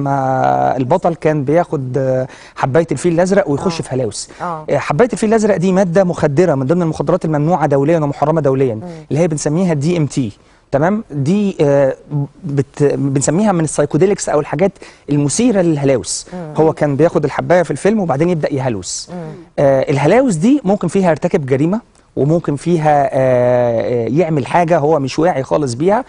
Speaker 7: لما البطل كان بياخد آه، حبايه الفيل الازرق ويخش في هلاوس
Speaker 1: آه.
Speaker 7: آه، حبايه الفيل الازرق دي ماده مخدره من ضمن المخدرات الممنوعه دوليا ومحرمه دوليا اللي هي بنسميها الدي ام تي تمام دي آه، بت بنسميها من السايكوديلكس او الحاجات المثيره للهلاوس هو كان بياخد الحبايه في الفيلم وبعدين يبدا يهلوس آه الهلاوس دي ممكن فيها يرتكب جريمه وممكن فيها آه آه، يعمل حاجه هو مش واعي خالص بيها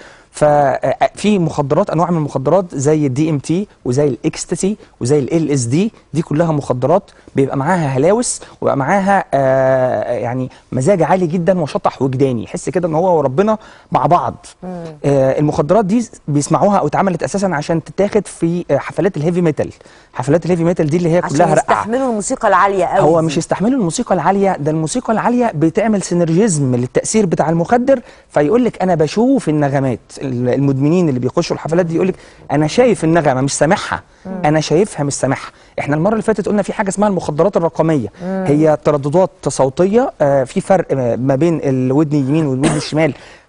Speaker 7: ففي مخدرات انواع من المخدرات زي الدي ام تي وزي الاكستاسي وزي ال اس دي دي كلها مخدرات بيبقى معاها هلاوس وبيبقى معاها آه يعني مزاج عالي جدا وشطح وجداني يحس كده ان هو وربنا مع بعض آه المخدرات دي بيسمعوها او اتعملت اساسا عشان تتاخد في آه، حفلات الهيفي ميتال حفلات الهيفي ميتال دي اللي هي
Speaker 1: عشان
Speaker 7: كلها رقعه
Speaker 1: يستحملوا الموسيقى العاليه قوي
Speaker 7: هو
Speaker 1: دي.
Speaker 7: مش يستحملوا الموسيقى العاليه ده الموسيقى العاليه بتعمل سينرجيزم للتاثير بتاع المخدر فيقول لك انا بشوف النغمات ال- المدمنين اللي بيخشوا الحفلات دي يقول لك انا شايف النغمه مش سامعها انا شايفها مش سامعها احنا المره اللي فاتت قلنا في حاجه اسمها المخدرات الرقميه هي ترددات صوتيه آه، في فرق آه، ما بين الودن اليمين والودن الشمال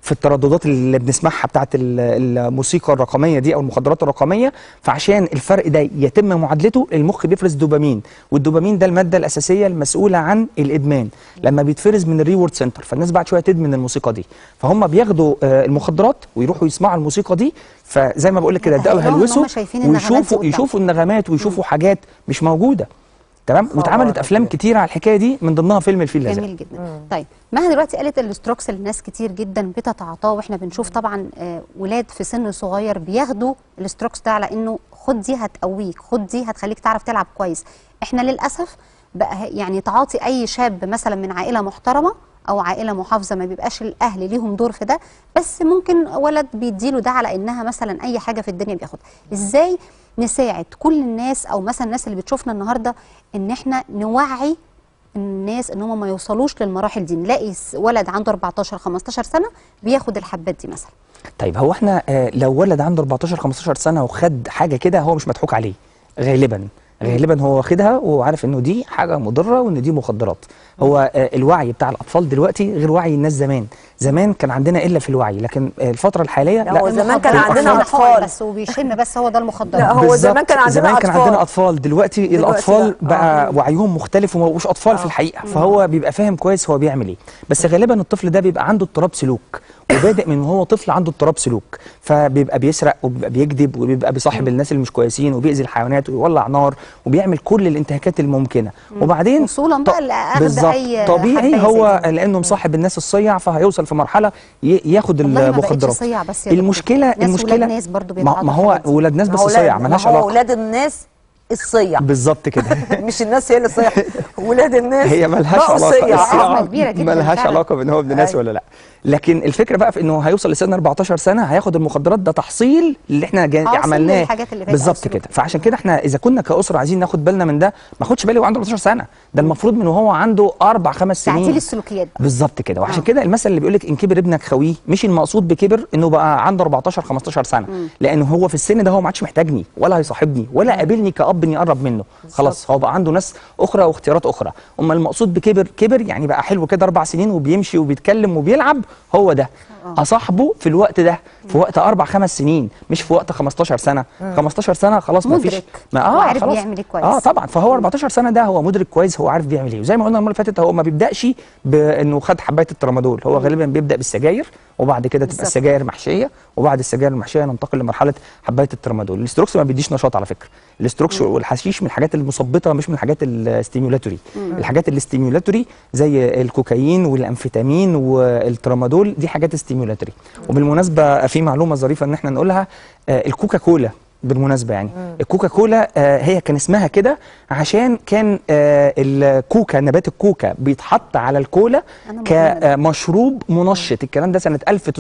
Speaker 7: في الترددات اللي بنسمعها بتاعت ال- الموسيقى الرقميه دي او المخدرات الرقميه فعشان الفرق ده يتم معادلته المخ بيفرز دوبامين والدوبامين ده الماده الاساسيه المسؤوله عن الادمان لما بيتفرز من الريورد سنتر فالناس بعد شويه تدمن الموسيقى دي فهم بياخدوا آه، المخدرات ويروحوا يسمعوا الموسيقى دي فزي ما بقول لك كده يبداوا
Speaker 3: متهيألهم إن
Speaker 7: يهلوسوا
Speaker 3: هم شايفين النغمات دي
Speaker 7: ويشوفوا
Speaker 3: قدامهم.
Speaker 7: يشوفوا النغمات ويشوفوا حاجات مش موجوده تمام واتعملت افلام كتير على الحكايه دي من ضمنها فيلم الفيل الازرق
Speaker 3: جميل جدا طيب مها دلوقتي قالت الاستروكس اللي ناس كتير جدا بتتعاطاه واحنا بنشوف طبعا آه، ولاد في سن صغير بياخدوا الاستروكس ده على انه خد دي هتقويك خد دي هتخليك تعرف تلعب كويس احنا للاسف بقى ه- يعني تعاطي اي شاب مثلا من عائله محترمه او عائله محافظه ما بيبقاش الاهل ليهم دور في ده بس ممكن ولد بيديله ده على انها مثلا اي حاجه في الدنيا بياخدها ازاي نساعد كل الناس او مثلا الناس اللي بتشوفنا النهارده ان احنا نوعي الناس ان هم ما يوصلوش للمراحل دي نلاقي س- ولد عنده 14 15 سنه بياخد الحبات دي مثلا
Speaker 7: طيب هو احنا آه، لو ولد عنده 14 15 سنه وخد حاجه كده هو مش مضحوك عليه غالبا غالبا هو واخدها وهو عارف انه دي حاجه مضره وان دي مخدرات هو آه، الوعي بتاع الاطفال دلوقتي غير وعي الناس زمان زمان كان عندنا الا في الوعي لكن آه، الفتره الحاليه
Speaker 1: لا، هو زمان كان
Speaker 3: المخدرات
Speaker 1: عندنا
Speaker 3: عشان حقن
Speaker 1: أطفال.
Speaker 3: بس وبيشم بس هو ده المخدرات
Speaker 1: لا، هو
Speaker 7: بالظبط.
Speaker 1: زمان كان عندنا
Speaker 7: زمان كان
Speaker 1: أطفال.
Speaker 7: عندنا اطفال دلوقتي,
Speaker 1: دلوقتي
Speaker 7: الاطفال
Speaker 1: لا.
Speaker 7: بقى
Speaker 1: آه.
Speaker 7: وعيهم مختلف وما بقوش اطفال في الحقيقه فهو بيبقى فاهم كويس هو بيعمل ايه بس غالبا الطفل ده بيبقى عنده اضطراب سلوك وبادئ من وهو طفل عنده اضطراب سلوك فبيبقى بيسرق وبيبقى بيكذب وبيبقى بيصاحب الناس اللي مش كويسين وبيأذي الحيوانات ويولع نار وبيعمل كل الانتهاكات الممكنه وبعدين
Speaker 3: وصولاً بقى
Speaker 7: ط-
Speaker 3: لأخذ
Speaker 7: بالظبط
Speaker 3: أي
Speaker 7: طبيعي
Speaker 3: حباية زي
Speaker 7: هو
Speaker 3: دي.
Speaker 7: لانه مصاحب الناس الصيع فهيوصل في مرحله ي- ياخد
Speaker 3: والله ما بقتش
Speaker 7: المخدرات
Speaker 3: صيع بس يا دكتور.
Speaker 7: المشكله
Speaker 3: ناس
Speaker 7: المشكله
Speaker 3: ولاد ناس برضو
Speaker 7: ما,
Speaker 3: بيتعاطوا
Speaker 7: ما هو
Speaker 3: الحاجات دي.
Speaker 7: ولاد ناس
Speaker 1: ما
Speaker 7: بس
Speaker 1: هو
Speaker 7: صيع
Speaker 1: ولاد-
Speaker 7: ملهاش
Speaker 1: ما هو
Speaker 7: علاقه
Speaker 1: اولاد الناس الصيع
Speaker 7: بالظبط كده
Speaker 1: مش الناس هي اللي صيع ولاد الناس
Speaker 7: هي ملهاش
Speaker 1: بقوا
Speaker 7: علاقه
Speaker 1: صيع.
Speaker 7: الصياعة
Speaker 3: أزمة كبيرة جداً
Speaker 7: ملهاش
Speaker 3: فعلاً.
Speaker 7: علاقه بان هو ابن ناس
Speaker 1: أيوة.
Speaker 7: ولا لا لكن الفكره بقى في انه هيوصل لسن 14 سنه هياخد المخدرات ده تحصيل اللي احنا جا...
Speaker 3: حاصل
Speaker 7: عملناه
Speaker 3: للحاجات اللي فاتت
Speaker 7: بالظبط
Speaker 3: أصلاً.
Speaker 7: كده فعشان كده احنا اذا كنا كاسره عايزين ناخد بالنا من ده ما اخدش بالي وهو عنده 14 سنه ده المفروض من وهو عنده اربع خمس سنين
Speaker 3: تعديل السلوكيات بقى
Speaker 7: بالظبط كده وعشان
Speaker 3: آه.
Speaker 7: كده المثل اللي بيقول لك ان كبر ابنك خويه مش المقصود بكبر انه بقى عنده 14 15 سنه لانه هو في السن ده هو ما عادش محتاجني ولا هيصاحبني ولا قابلني كاب اني اقرب منه خلاص هو بقى عنده ناس اخرى واختيارات اخرى اما المقصود بكبر كبر يعني بقى حلو كده اربع سنين وبيمشي وبيتكلم وبيلعب هو ده اصاحبه في الوقت ده في وقت اربع خمس سنين مش في وقت 15 سنه 15 سنه خلاص ما فيش
Speaker 3: مدرك.
Speaker 7: ما
Speaker 3: وعارف
Speaker 7: خلاص.
Speaker 3: بيعمل إيه كويس.
Speaker 7: اه طبعا فهو 14 سنه ده هو مدرك كويس هو عارف بيعمل ايه وزي ما قلنا المره اللي فاتت هو ما بيبداش بانه خد حبايه الترامادول هو غالبا بيبدا بالسجاير وبعد كده تبقى
Speaker 3: بالظبط.
Speaker 7: السجاير محشيه وبعد السجاير المحشيه ننتقل لمرحله حبايه الترامادول الاستروكس ما بيديش نشاط على فكره الاستروكس والحشيش من الحاجات المثبطه مش من الحاجات الستيمولاتوري الحاجات الاستيمولاتوري زي الكوكايين والامفيتامين والترامادول دي حاجات ستيمولاتوري وبالمناسبه في معلومه ظريفه ان احنا نقولها آه، الكوكا كولا بالمناسبه يعني الكوكا كولا آه، هي كان اسمها كده عشان كان آه، الكوكا نبات الكوكا بيتحط على الكولا
Speaker 3: أنا مؤمنة ده.
Speaker 7: كمشروب منشط الكلام ده سنه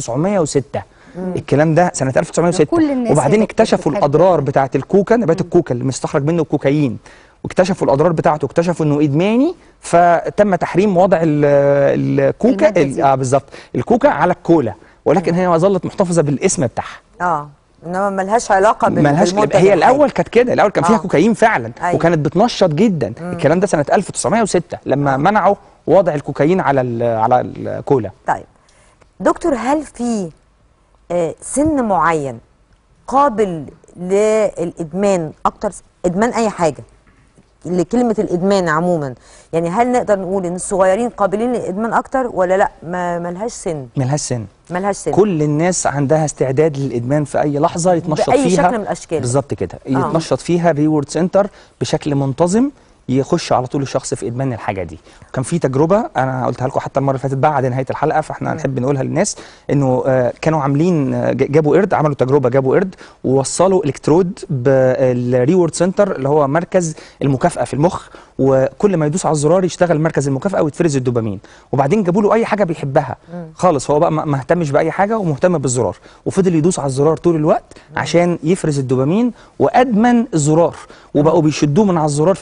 Speaker 7: 1906 الكلام ده سنه 1906
Speaker 3: كل الناس
Speaker 7: وبعدين
Speaker 3: هي
Speaker 7: اكتشفوا
Speaker 3: بتحب
Speaker 7: الاضرار
Speaker 3: ده.
Speaker 7: بتاعه الكوكا نبات الكوكا اللي مستخرج منه الكوكايين واكتشفوا الاضرار بتاعته واكتشفوا انه ادماني فتم تحريم وضع ال- الكوكا
Speaker 3: المادة
Speaker 7: ال-
Speaker 3: دي.
Speaker 7: اه بالظبط الكوكا على الكولا ولكن هي ما ظلت محتفظه بالاسم بتاعها
Speaker 1: اه انما ملهاش علاقه بال-
Speaker 7: ملهاش
Speaker 1: بالمنتج
Speaker 7: هي
Speaker 1: الحقيقي.
Speaker 7: الاول كانت كده الاول كان فيها
Speaker 1: آه.
Speaker 7: كوكايين فعلا
Speaker 1: أيوة.
Speaker 7: وكانت بتنشط جدا الكلام ده سنه 1906 لما منعوا وضع الكوكايين على ال- على الكولا
Speaker 1: طيب دكتور هل في آه، سن معين قابل للادمان اكتر ادمان اي حاجه لكلمه الادمان عموما يعني هل نقدر نقول ان الصغيرين قابلين للادمان اكتر ولا لا ما ملهاش سن
Speaker 7: ملهاش سن
Speaker 1: ملهاش سن
Speaker 7: كل الناس عندها استعداد للادمان في اي لحظه يتنشط
Speaker 1: بأي
Speaker 7: فيها
Speaker 1: شكل من الأشكال.
Speaker 7: بالظبط كده يتنشط فيها الريورد سنتر بشكل منتظم يخش على طول الشخص في ادمان الحاجه دي كان في تجربه انا قلتها لكم حتى المره اللي فاتت بعد نهايه الحلقه فاحنا هنحب نقولها للناس انه آه، كانوا عاملين آه، ج- جابوا قرد عملوا تجربه جابوا قرد ووصلوا الكترود بالريورد سنتر اللي هو مركز المكافاه في المخ وكل ما يدوس على الزرار يشتغل مركز المكافاه ويتفرز الدوبامين وبعدين جابوا له اي حاجه بيحبها خالص هو بقى ما ما اهتمش باي حاجه ومهتم بالزرار وفضل يدوس على الزرار طول الوقت عشان يفرز الدوبامين وادمن الزرار وبقوا بيشدوه من على الزرار في نهايه التجربه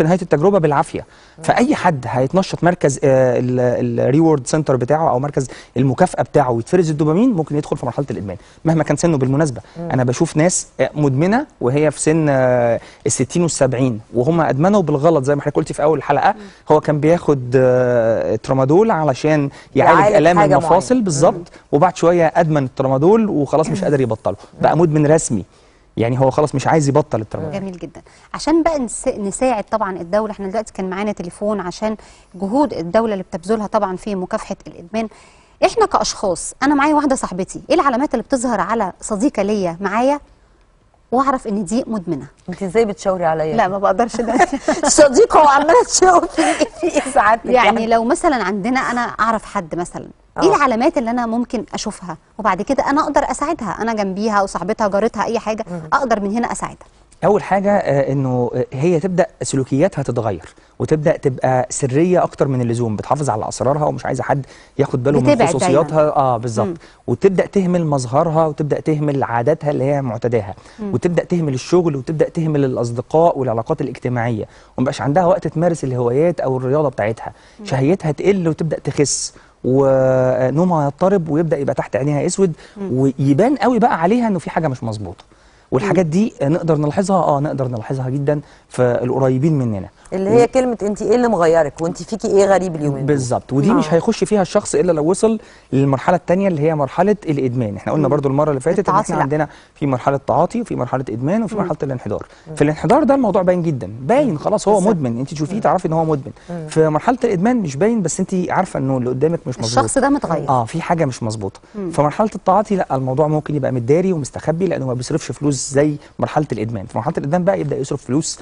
Speaker 7: تجربه بالعافيه فاي حد هيتنشط مركز الريورد سنتر بتاعه او مركز المكافاه بتاعه ويتفرز الدوبامين ممكن يدخل في مرحله الادمان مهما كان سنه بالمناسبه انا بشوف ناس آه، مدمنه وهي في سن ال 60 وال 70 وهم ادمنوا بالغلط زي ما حضرتك قلتي في اول الحلقه هو كان بياخد آه، ترامادول علشان يعالج
Speaker 1: يعالج
Speaker 7: الام
Speaker 1: حاجة
Speaker 7: المفاصل
Speaker 1: معينة.
Speaker 7: بالظبط وبعد شويه ادمن الترامادول وخلاص مش قادر يبطله بقى مدمن رسمي يعني هو خلاص مش عايز يبطل الترامادول
Speaker 3: جميل جدا عشان بقى نس- نساعد طبعا الدوله احنا دلوقتي كان معانا تليفون عشان جهود الدوله اللي بتبذلها طبعا في مكافحه الادمان احنا كاشخاص انا معايا واحده صاحبتي ايه العلامات اللي بتظهر على صديقه ليا معايا واعرف ان دي مدمنه
Speaker 1: انت ازاي بتشاوري عليا
Speaker 3: لا ما بقدرش ده
Speaker 1: صديقه وعماله تشاور في في ايه سعادتك
Speaker 3: يعني لو مثلا عندنا انا اعرف حد مثلا ايه
Speaker 1: آه.
Speaker 3: العلامات اللي انا ممكن اشوفها وبعد كده انا اقدر اساعدها انا جنبيها او صاحبتها جارتها اي حاجه اقدر من هنا اساعدها
Speaker 7: اول حاجه آه، انه آه، هي تبدا سلوكياتها تتغير وتبدا تبقى سريه اكتر من اللزوم بتحافظ على اسرارها ومش عايزه حد ياخد باله من
Speaker 3: بتبعد
Speaker 7: خصوصياتها اه بالظبط
Speaker 3: مم.
Speaker 7: وتبدا تهمل مظهرها وتبدا تهمل عاداتها اللي هي معتاداها وتبدا تهمل الشغل وتبدا تهمل الاصدقاء والعلاقات الاجتماعيه ومبقاش عندها وقت تمارس الهوايات او الرياضه بتاعتها شهيتها تقل وتبدا تخس ونومها يضطرب ويبدا يبقى تحت عينيها اسود ويبان قوي بقى عليها انه في حاجه مش مظبوطه والحاجات دي نقدر نلاحظها اه نقدر نلاحظها جدا في القريبين مننا
Speaker 1: اللي هي كلمه انت ايه اللي مغيرك وانت فيكي ايه غريب اليومين دول؟
Speaker 7: بالظبط ودي مش هيخش فيها الشخص الا لو وصل للمرحله الثانيه اللي هي مرحله الادمان احنا قلنا برضو المره اللي فاتت ان
Speaker 3: التعاطي
Speaker 7: احنا
Speaker 3: لا.
Speaker 7: عندنا في مرحله تعاطي وفي مرحله ادمان وفي مرحله الانحدار في الانحدار ده الموضوع باين جدا باين خلاص هو
Speaker 1: بالظبط.
Speaker 7: مدمن انت تشوفيه تعرفي ان هو مدمن في مرحله الادمان مش باين بس انت عارفه انه اللي قدامك مش مظبوط
Speaker 3: الشخص ده متغير
Speaker 7: اه في حاجه مش مظبوطه في مرحله التعاطي لا الموضوع ممكن يبقى متداري ومستخبي لانه ما بيصرفش فلوس زي مرحله الادمان في مرحله الادمان بقى يبدا يصرف فلوس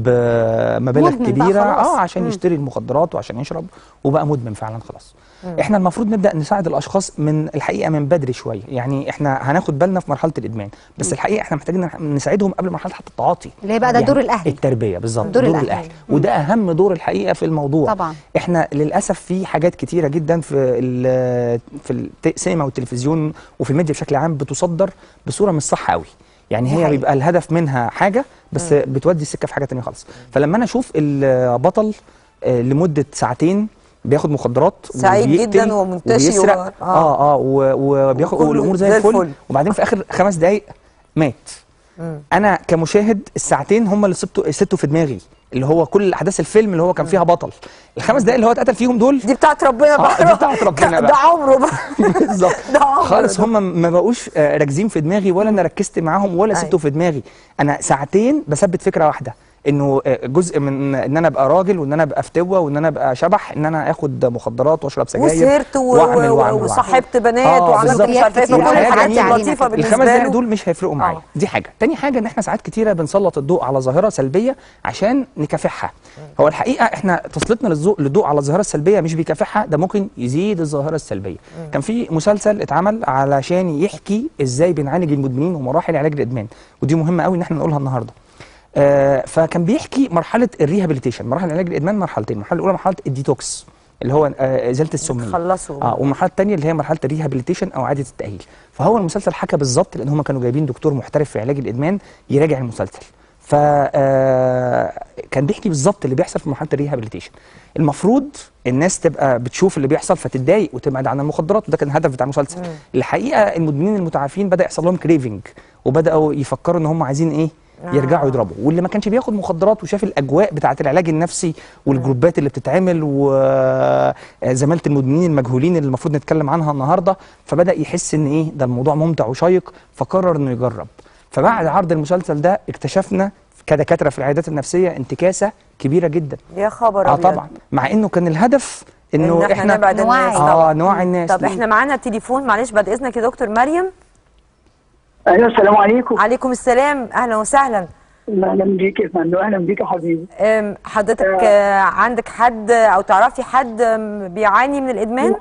Speaker 7: بمبالغ
Speaker 3: مدمن بقى
Speaker 7: كبيره
Speaker 3: خلاص.
Speaker 7: اه عشان
Speaker 3: مم.
Speaker 7: يشتري المخدرات وعشان يشرب وبقى مدمن فعلا خلاص احنا المفروض نبدا نساعد الاشخاص من الحقيقه من بدري شويه يعني احنا هناخد بالنا في مرحله الادمان بس الحقيقه احنا محتاجين نساعدهم قبل مرحله حتى التعاطي
Speaker 3: اللي هي بقى ده دور الأهل.
Speaker 7: التربيه بالظبط
Speaker 3: دور
Speaker 7: دور,
Speaker 3: الأهل.
Speaker 7: الاهل وده اهم دور الحقيقه في الموضوع
Speaker 3: طبعا.
Speaker 7: احنا للاسف في حاجات كتيره جدا في ال- في السينما والتلفزيون وفي الميديا بشكل عام بتصدر بصوره مش صح قوي يعني
Speaker 3: دي
Speaker 7: هي
Speaker 3: حقيقة.
Speaker 7: بيبقى الهدف منها حاجه بس بتودي السكه في حاجه تانية خالص فلما انا اشوف البطل آه، لمده ساعتين بياخد مخدرات
Speaker 1: سعيد
Speaker 7: وبيقتل
Speaker 1: جدا ومنتشي
Speaker 7: وبيسرق
Speaker 1: و- آه.
Speaker 7: اه اه و- وبياخد
Speaker 1: وكله
Speaker 7: والامور زي
Speaker 1: زي
Speaker 7: الفل
Speaker 1: الفل.
Speaker 7: وبعدين في اخر خمس دقائق مات انا كمشاهد الساعتين هم اللي سبتوا سبتوا في دماغي اللي هو كل احداث الفيلم اللي هو كان فيها بطل الخمس دقائق اللي هو اتقتل فيهم دول
Speaker 1: دي بتاعت ربنا بقى
Speaker 7: آه، دي بتاعت ربنا
Speaker 1: ده
Speaker 7: بقى.
Speaker 1: عمره بقى
Speaker 7: بالظبط
Speaker 1: ده عمره
Speaker 7: خالص
Speaker 1: ده.
Speaker 7: هم ما بقوش آه، راكزين في دماغي ولا انا ركزت معاهم ولا
Speaker 1: أيوة.
Speaker 7: سبته في دماغي انا ساعتين بثبت فكره واحده انه آه، جزء من ان انا ابقى راجل وان انا ابقى فتوه وان انا ابقى شبح ان انا اخد مخدرات واشرب سجاير
Speaker 1: وسهرت و-
Speaker 7: واعمل
Speaker 1: و-
Speaker 7: واعمل واعمل.
Speaker 1: وصاحبت بنات
Speaker 7: آه،
Speaker 1: وعملت
Speaker 7: بالظبط.
Speaker 1: مش عارفه ايه
Speaker 3: كتير
Speaker 1: فكل
Speaker 3: أوي
Speaker 1: الحاجات
Speaker 3: بتعدي علينا
Speaker 1: اللطيفه
Speaker 3: كده.
Speaker 1: بالنسبه
Speaker 7: الخمس دقايق
Speaker 1: له
Speaker 7: دول مش هيفرقوا معايا
Speaker 1: آه.
Speaker 7: دي حاجه تاني حاجه ان احنا ساعات كتيره بنسلط الضوء على ظاهره سلبيه عشان نكافحها هو الحقيقه احنا تسليطنا للضوء للضوء على الظاهره السلبيه مش بيكافحها ده ممكن يزيد الظاهره السلبيه كان في مسلسل اتعمل علشان يحكي ازاي بنعالج المدمنين ومراحل علاج الادمان ودي مهمه قوي ان احنا نقولها النهارده آه فكان بيحكي مرحله الريهابيليتيشن مراحل علاج الادمان مرحلتين المرحله الاولى مرحله الديتوكس اللي هو آه ازاله السميه
Speaker 1: تخلصوا.
Speaker 7: اه والمرحله الثانيه اللي هي مرحله الريهابيليتيشن او اعاده التاهيل فهو المسلسل حكى بالظبط لان هم كانوا جايبين دكتور محترف في علاج الادمان يراجع المسلسل ف آه، كان بيحكي بالظبط اللي بيحصل في مرحله الريهابيليتيشن المفروض الناس تبقى بتشوف اللي بيحصل فتتضايق وتبعد عن المخدرات وده كان الهدف بتاع المسلسل الحقيقه المدمنين المتعافين بدا يحصل لهم كريفنج وبداوا يفكروا ان هم عايزين ايه يرجعوا يضربوا واللي ما كانش بياخد مخدرات وشاف الاجواء بتاعه العلاج النفسي والجروبات اللي بتتعمل وزماله المدمنين المجهولين اللي المفروض نتكلم عنها النهارده فبدا يحس ان ايه ده الموضوع ممتع وشيق فقرر انه يجرب فبعد عرض المسلسل ده اكتشفنا كدكاتره في العيادات النفسيه انتكاسه كبيره جدا
Speaker 1: يا خبر
Speaker 7: اه
Speaker 1: أبيض.
Speaker 7: طبعا مع انه كان الهدف انه
Speaker 1: إن احنا نبعد
Speaker 3: نوعي.
Speaker 1: الناس
Speaker 7: اه
Speaker 1: طبعا
Speaker 7: نوعي الناس
Speaker 1: طب احنا معانا تليفون معلش بعد اذنك يا دكتور مريم
Speaker 8: ايوه السلام عليكم
Speaker 1: عليكم السلام اهلا وسهلا
Speaker 8: اهلا بيك يا فندم اهلا بيك يا حبيبي
Speaker 1: أم، حضرتك آه، عندك حد او تعرفي حد أم، بيعاني من الادمان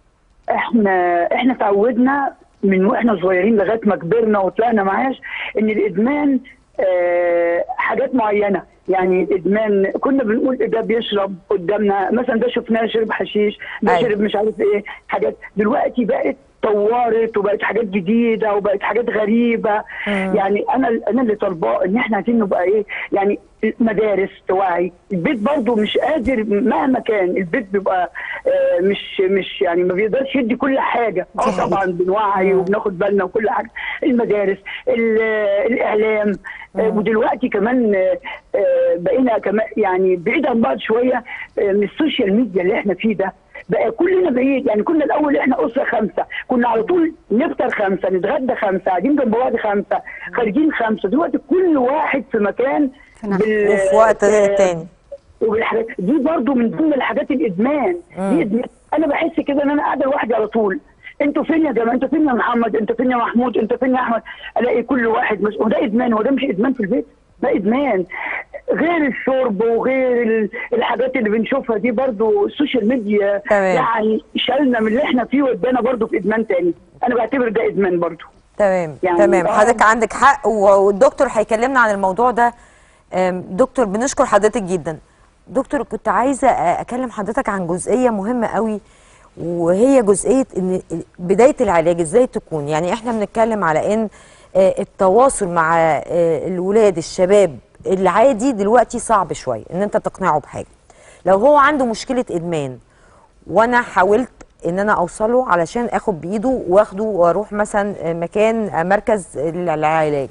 Speaker 8: احنا احنا تعودنا من واحنا صغيرين لغايه ما كبرنا وطلعنا معاش ان الادمان آه حاجات معينه يعني الادمان كنا بنقول ده بيشرب قدامنا مثلا ده شفناه شرب حشيش ده
Speaker 1: أيوة.
Speaker 8: شرب مش عارف ايه حاجات دلوقتي بقت طورت وبقت حاجات جديده وبقت حاجات غريبه يعني انا انا اللي طالباه ان احنا عايزين نبقى ايه يعني مدارس توعي البيت برضو مش قادر مهما كان البيت بيبقى آه، مش مش يعني ما بيقدرش يدي كل حاجه اه
Speaker 3: حقيقة.
Speaker 8: طبعا بنوعي وبناخد بالنا وكل حاجه المدارس ال- الاعلام آه، ودلوقتي كمان آه، آه، بقينا كمان يعني بعيد عن بعض شويه آه، من السوشيال ميديا اللي احنا فيه ده بقى كلنا بعيد يعني كنا الاول احنا اسره خمسه كنا على طول نفطر خمسه نتغدى خمسه قاعدين جنب بعض خمسه خارجين خمسه دلوقتي كل واحد في مكان
Speaker 3: في نعم.
Speaker 8: بال-
Speaker 1: وفي وقت غير
Speaker 8: آه،
Speaker 1: التاني
Speaker 8: وبالحاجات دي برضو من ضمن الحاجات الادمان دي إدمان. انا بحس كده ان انا قاعده لوحدي على طول انتوا فين يا جماعه انتوا فين يا محمد انتوا فين يا محمود انتوا فين يا احمد الاقي كل واحد مش وده ادمان هو ده مش ادمان في البيت ده ادمان غير الشرب وغير ال- الحاجات اللي بنشوفها دي برضو السوشيال ميديا
Speaker 1: تمام.
Speaker 8: يعني شالنا من اللي احنا فيه ودانا برضو في ادمان تاني انا بعتبر ده ادمان برضو
Speaker 1: تمام
Speaker 8: يعني
Speaker 1: تمام
Speaker 8: آه.
Speaker 1: حضرتك عندك حق و- والدكتور هيكلمنا عن الموضوع ده أم، دكتور بنشكر حضرتك جدا دكتور كنت عايزه أ- اكلم حضرتك عن جزئيه مهمه قوي وهي جزئيه ان بدايه العلاج ازاي تكون يعني احنا بنتكلم على ان آه، التواصل مع آه، الولاد الشباب العادي دلوقتي صعب شويه ان انت تقنعه بحاجه لو هو عنده مشكله ادمان وانا حاولت ان انا اوصله علشان اخد بايده واخده واروح مثلا مكان مركز العلاج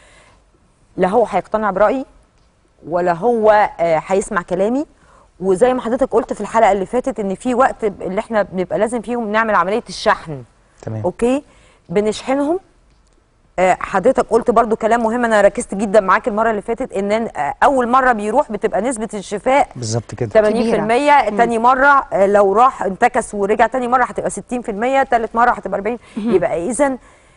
Speaker 1: لا هو هيقتنع برايي ولا هو آه، هيسمع كلامي وزي ما حضرتك قلت في الحلقه اللي فاتت ان في وقت اللي احنا بنبقى لازم فيهم نعمل عمليه الشحن
Speaker 7: تمام
Speaker 1: اوكي بنشحنهم آه، حضرتك قلت برضو كلام مهم انا ركزت جدا معاك المره اللي فاتت ان آه، اول مره بيروح بتبقى نسبه الشفاء
Speaker 7: بالظبط كده
Speaker 1: 80% تاني مرة آه، لو راح انتكس ورجع تاني مرة هتبقى 60% تالت مرة هتبقى 40 يبقى إذا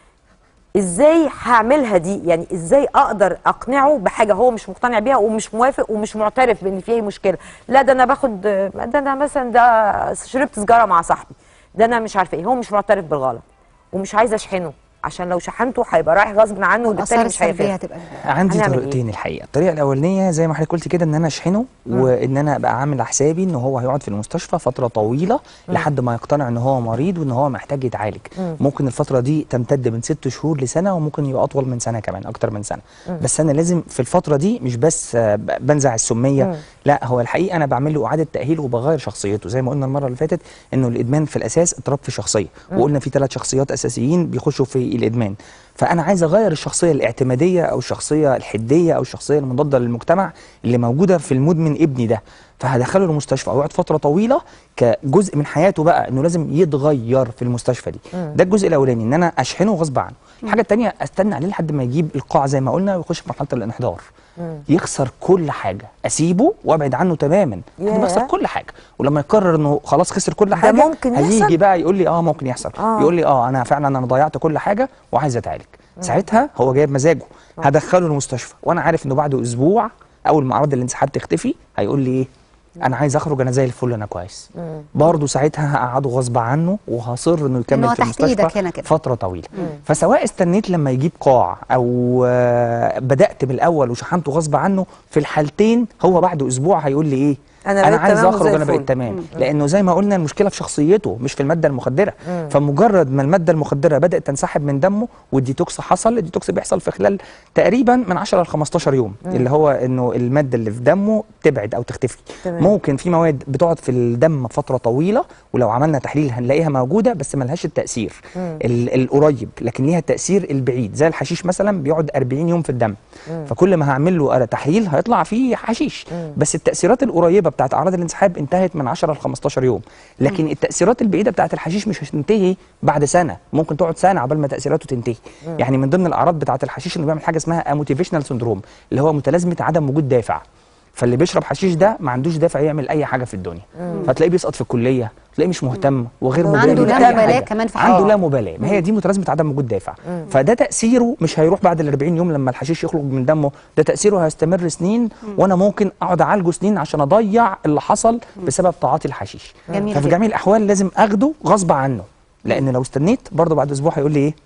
Speaker 1: ازاي هعملها دي يعني ازاي اقدر اقنعه بحاجه هو مش مقتنع بيها ومش موافق ومش معترف بان في اي مشكله لا ده انا باخد ده انا مثلا ده شربت سيجاره مع صاحبي ده انا مش عارفه ايه هو مش معترف بالغلط ومش عايزه اشحنه عشان لو شحنته هيبقى رايح غصب عنه وبالتالي
Speaker 3: والاثار
Speaker 1: مش
Speaker 3: السلبيه
Speaker 1: هيفرق
Speaker 3: هتبقى كبيرة.
Speaker 7: عندي
Speaker 1: هنعمل
Speaker 7: طريقتين الحقيقه الطريقه الاولانيه زي ما حضرتك قلت كده ان انا اشحنه وان انا ابقى عامل حسابي ان هو هيقعد في المستشفى فتره طويله لحد ما يقتنع ان هو مريض وان هو محتاج يتعالج ممكن الفتره دي تمتد من ست شهور لسنه وممكن يبقى اطول من سنه كمان اكتر من سنه بس انا لازم في الفتره دي مش بس آه، ب- بنزع السميه لا هو الحقيقه انا بعمل له اعاده تاهيل وبغير شخصيته زي ما قلنا المره اللي فاتت انه الادمان في الاساس اضطراب في شخصيه وقلنا في ثلاث شخصيات اساسيين بيخشوا في الادمان فانا عايز اغير الشخصيه الاعتماديه او الشخصيه الحديه او الشخصيه المضاده للمجتمع اللي موجوده في المدمن ابني ده فهدخله المستشفى ويقعد فتره طويله كجزء من حياته بقى انه لازم يتغير في المستشفى دي ده الجزء الاولاني ان انا اشحنه غصب عنه الحاجه الثانيه استنى عليه لحد ما يجيب القاع زي ما قلنا ويخش في مرحله الانحدار يخسر كل حاجه اسيبه وابعد عنه تماما لحد
Speaker 1: ياه.
Speaker 7: ما يخسر كل حاجه ولما يقرر انه خلاص خسر كل
Speaker 1: ده
Speaker 7: حاجه
Speaker 1: ممكن
Speaker 7: هيجي
Speaker 1: يحصل؟
Speaker 7: بقى يقول لي اه ممكن يحصل
Speaker 1: آه.
Speaker 7: يقول لي اه انا فعلا انا ضيعت كل حاجه وعايز اتعالج ساعتها هو جايب مزاجه هدخله المستشفى وانا عارف انه بعد اسبوع اول ما اعراض الانسحاب تختفي هيقول لي ايه انا عايز اخرج انا زي الفل انا كويس برضه ساعتها هقعده غصب عنه وهصر انه
Speaker 3: إن
Speaker 7: يكمل
Speaker 3: هو
Speaker 7: في
Speaker 3: تحت
Speaker 7: المستشفى
Speaker 3: إيدك هنا كده.
Speaker 7: فتره طويله فسواء استنيت لما يجيب قاع او آه، بدات من الاول وشحنته غصب عنه في الحالتين هو بعد اسبوع هيقول لي ايه
Speaker 1: أنا
Speaker 7: انا
Speaker 1: بقيت
Speaker 7: عايز
Speaker 1: تمام
Speaker 7: اخرج
Speaker 1: وزي
Speaker 7: انا بقيت
Speaker 1: الفل.
Speaker 7: تمام لانه زي ما قلنا المشكله في شخصيته مش في الماده المخدره فمجرد ما الماده المخدره بدات تنسحب من دمه والديتوكس حصل الديتوكس بيحصل في خلال تقريبا من 10 ل 15 يوم اللي هو انه الماده اللي في دمه تبعد او تختفي
Speaker 1: تمام.
Speaker 7: ممكن في مواد بتقعد في الدم فتره طويله ولو عملنا تحليل هنلاقيها موجوده بس ملهاش التاثير ال- القريب لكن ليها التاثير البعيد زي الحشيش مثلا بيقعد 40 يوم في الدم فكل ما هعمل له تحليل هيطلع فيه حشيش بس التاثيرات القريبه بتاعت اعراض الانسحاب انتهت من 10 ل 15 يوم لكن التاثيرات البعيده بتاعت الحشيش مش هتنتهي بعد سنه ممكن تقعد سنه عبال ما تاثيراته تنتهي يعني من ضمن الاعراض بتاعت الحشيش انه بيعمل حاجه اسمها موتيفيشنال سندروم اللي هو متلازمه عدم وجود دافع فاللي بيشرب حشيش ده ما عندوش دافع يعمل اي حاجه في الدنيا فتلاقيه بيسقط في الكليه تلاقيه مش مهتم وغير
Speaker 3: عنده
Speaker 7: مبالي
Speaker 3: لا
Speaker 7: بأي
Speaker 3: مبالاة
Speaker 7: حاجة.
Speaker 3: كمان في
Speaker 7: عنده
Speaker 3: حياته.
Speaker 7: لا مبالاه ما هي دي متلازمه عدم وجود دافع فده تاثيره مش هيروح بعد ال 40 يوم لما الحشيش يخرج من دمه ده تاثيره هيستمر سنين وانا ممكن اقعد اعالجه سنين عشان اضيع اللي حصل بسبب تعاطي الحشيش
Speaker 3: جميل
Speaker 7: ففي
Speaker 3: جدا.
Speaker 7: جميع الاحوال لازم اخده غصب عنه لان لو استنيت برضه بعد اسبوع هيقول لي ايه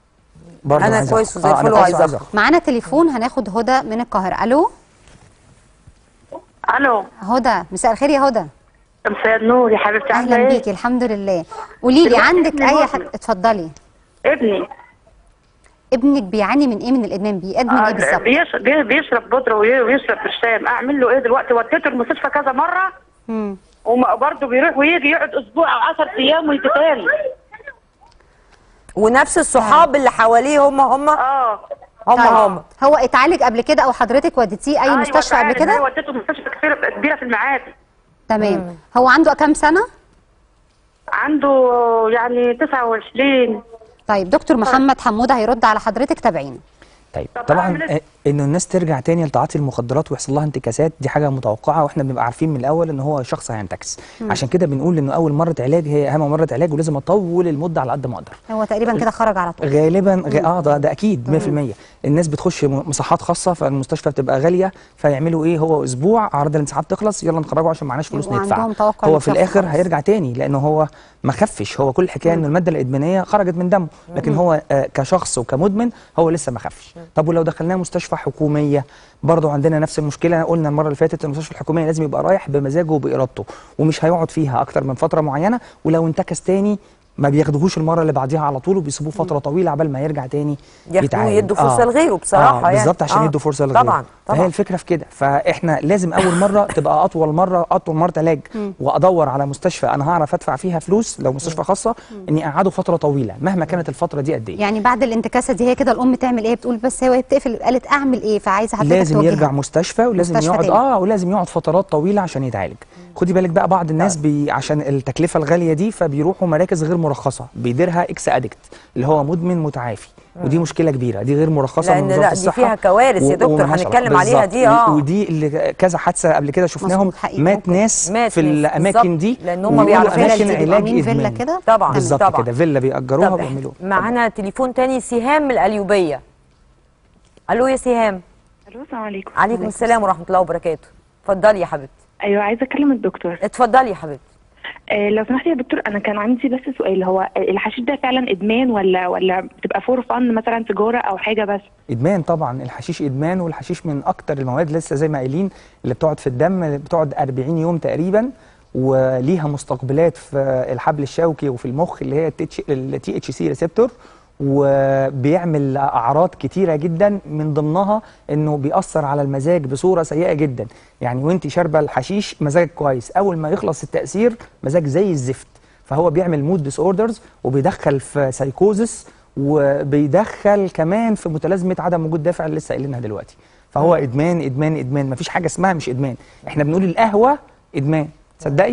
Speaker 7: برضه
Speaker 1: أنا
Speaker 7: عايز
Speaker 1: كويس
Speaker 7: أخرج.
Speaker 1: وزي
Speaker 7: آه،
Speaker 1: الفل
Speaker 7: أنا كويس
Speaker 1: وعايز
Speaker 7: وعايز
Speaker 1: أخرج.
Speaker 3: معانا تليفون هناخد هدى من القاهره الو
Speaker 9: الو
Speaker 3: هدى مساء الخير يا هدى
Speaker 9: مساء النور يا حبيبتي عامله
Speaker 3: اهلا
Speaker 9: ايه؟
Speaker 3: بيكي الحمد لله قولي لي
Speaker 9: دلوقتي
Speaker 3: عندك
Speaker 9: ابني
Speaker 3: اي
Speaker 9: مدمن.
Speaker 3: حاجه اتفضلي
Speaker 9: ابني
Speaker 3: ابنك بيعاني من ايه من الادمان بيأدمن ايه
Speaker 9: آه،
Speaker 3: بالظبط
Speaker 9: بيش- بي- بيشرب بودره وي- ويشرب برشام اعمل له ايه دلوقتي وديته المستشفى كذا مره
Speaker 3: مم.
Speaker 9: وبرضه بيروح ويجي يقعد اسبوع او 10 ايام ويجي تاني
Speaker 1: ونفس الصحاب اللي حواليه هم هم
Speaker 9: اه
Speaker 1: هم
Speaker 3: طيب.
Speaker 1: هم
Speaker 3: هو اتعالج قبل كده او حضرتك وديتيه اي
Speaker 9: أيوة
Speaker 3: مستشفى قبل
Speaker 9: فعلا، أيوة،
Speaker 3: كده
Speaker 9: وديته مستشفى كبيره كبيره في المعادي
Speaker 3: تمام هو عنده كام سنه
Speaker 9: عنده يعني 29
Speaker 3: طيب دكتور محمد حموده هيرد على حضرتك تابعينا
Speaker 7: طيب
Speaker 9: طب
Speaker 7: طبعا
Speaker 9: أعمل إيه؟
Speaker 7: آه، انه الناس ترجع تاني لتعاطي المخدرات ويحصل لها انتكاسات دي حاجه متوقعه واحنا بنبقى عارفين من الاول ان هو شخص هينتكس عشان كده بنقول انه اول مره علاج هي اهم مره علاج ولازم اطول المده على قد ما اقدر
Speaker 3: هو تقريبا كده خرج على طول
Speaker 7: غالبا غ... اه ده, ده اكيد 100% الناس بتخش م- مصحات خاصه فالمستشفى بتبقى غاليه فيعملوا ايه هو اسبوع اعراض الانسحاب تخلص يلا نخرجه عشان معناش فلوس
Speaker 3: يبقوا
Speaker 7: ندفع
Speaker 3: عندهم توقع
Speaker 7: هو في
Speaker 3: للشخص
Speaker 7: الاخر
Speaker 3: خلاص.
Speaker 7: هيرجع تاني لانه هو ما خفش هو كل الحكايه ان الماده الادمانيه خرجت من دمه لكن هو آه كشخص وكمدمن هو لسه ما خفش طب ولو دخلناه مستشفى حكوميه برضه عندنا نفس المشكله قلنا المره اللي فاتت المستشفى الحكوميه لازم يبقى رايح بمزاجه وبارادته ومش هيقعد فيها اكتر من فتره معينه ولو انتكس تاني ما بياخدوهوش المره اللي بعديها على طول وبيسيبوه فتره طويله عبال ما يرجع تاني
Speaker 1: ياخدوه
Speaker 7: يتعالج.
Speaker 1: يدوا فرصة لغيره بصراحة
Speaker 7: آه
Speaker 1: يعني.
Speaker 7: بالظبط عشان
Speaker 1: آه.
Speaker 7: يدوا فرصه لغيره
Speaker 1: طبعاً، طبعاً.
Speaker 7: فهي الفكره في كده فاحنا لازم اول مره تبقى اطول مره اطول مره علاج وادور على مستشفى انا هعرف ادفع فيها فلوس لو مستشفى خاصه اني اقعده فتره طويله مهما كانت الفتره دي قد ايه
Speaker 3: يعني بعد الانتكاسه دي هي كده الام تعمل ايه بتقول بس هي وهي بتقفل قالت اعمل ايه فعايزه حضرتك
Speaker 7: لازم
Speaker 3: توجهها.
Speaker 7: يرجع مستشفى ولازم
Speaker 3: مستشفى
Speaker 7: يقعد
Speaker 3: تاني.
Speaker 7: اه ولازم يقعد فترات طويله عشان يتعالج خدي بالك بقى بعض الناس بي عشان التكلفه الغاليه دي فبيروحوا مراكز غير مرخصه بيديرها اكس ادكت اللي هو مدمن متعافي ودي مشكله كبيره دي غير مرخصه
Speaker 1: لأن
Speaker 7: من
Speaker 1: لا،
Speaker 7: وزاره
Speaker 1: دي
Speaker 7: الصحه
Speaker 1: فيها كوارث يا
Speaker 7: و-
Speaker 1: دكتور،
Speaker 7: وما شاء الله.
Speaker 1: هنتكلم عليها
Speaker 7: بالظبط.
Speaker 1: دي، آه.
Speaker 7: ودي اللي كذا حادثه قبل كده شفناهم
Speaker 3: مظبوط، حقيقي.
Speaker 7: مات
Speaker 3: ممكن.
Speaker 7: ناس
Speaker 1: مات
Speaker 7: في
Speaker 1: ناس،
Speaker 7: الاماكن
Speaker 1: بالظبط.
Speaker 7: دي
Speaker 1: لأن هم
Speaker 7: ويقولوا
Speaker 1: بيعرفوا
Speaker 3: فيلا
Speaker 7: اماكن
Speaker 3: دي بيبقوا
Speaker 7: علاج
Speaker 3: عاملين فيلا
Speaker 7: ادمان
Speaker 3: كده
Speaker 1: طبعا
Speaker 7: بالظبط
Speaker 1: طبعا
Speaker 7: كده فيلا بيأجروها
Speaker 1: طب
Speaker 7: وبيعملوا
Speaker 1: معانا تليفون تاني سهام من القليوبيه الو يا سهام
Speaker 10: الو السلام عليكم
Speaker 1: عليكم السلام ورحمه الله وبركاته اتفضلي يا حبيبتي
Speaker 10: ايوه عايزه اكلم الدكتور
Speaker 1: اتفضلي يا حبيبتي
Speaker 10: آه لو سمحتي يا دكتور انا كان عندي بس سؤال هو الحشيش ده فعلا ادمان ولا ولا بتبقى فور فن مثلا تجاره او حاجه بس
Speaker 7: ادمان طبعا الحشيش ادمان والحشيش من اكتر المواد لسه زي ما قايلين اللي بتقعد في الدم اللي بتقعد 40 يوم تقريبا وليها مستقبلات في الحبل الشوكي وفي المخ اللي هي التي اتش سي ريسبتور وبيعمل اعراض كتيره جدا من ضمنها انه بيأثر على المزاج بصوره سيئه جدا يعني وانت شاربه الحشيش مزاجك كويس اول ما يخلص التأثير مزاج زي الزفت فهو بيعمل مود ديس اوردرز وبيدخل في سايكوزس وبيدخل كمان في متلازمه عدم وجود دافع اللي لسه قايلينها دلوقتي فهو ادمان ادمان ادمان مفيش حاجه اسمها مش ادمان احنا بنقول القهوه ادمان تصدقي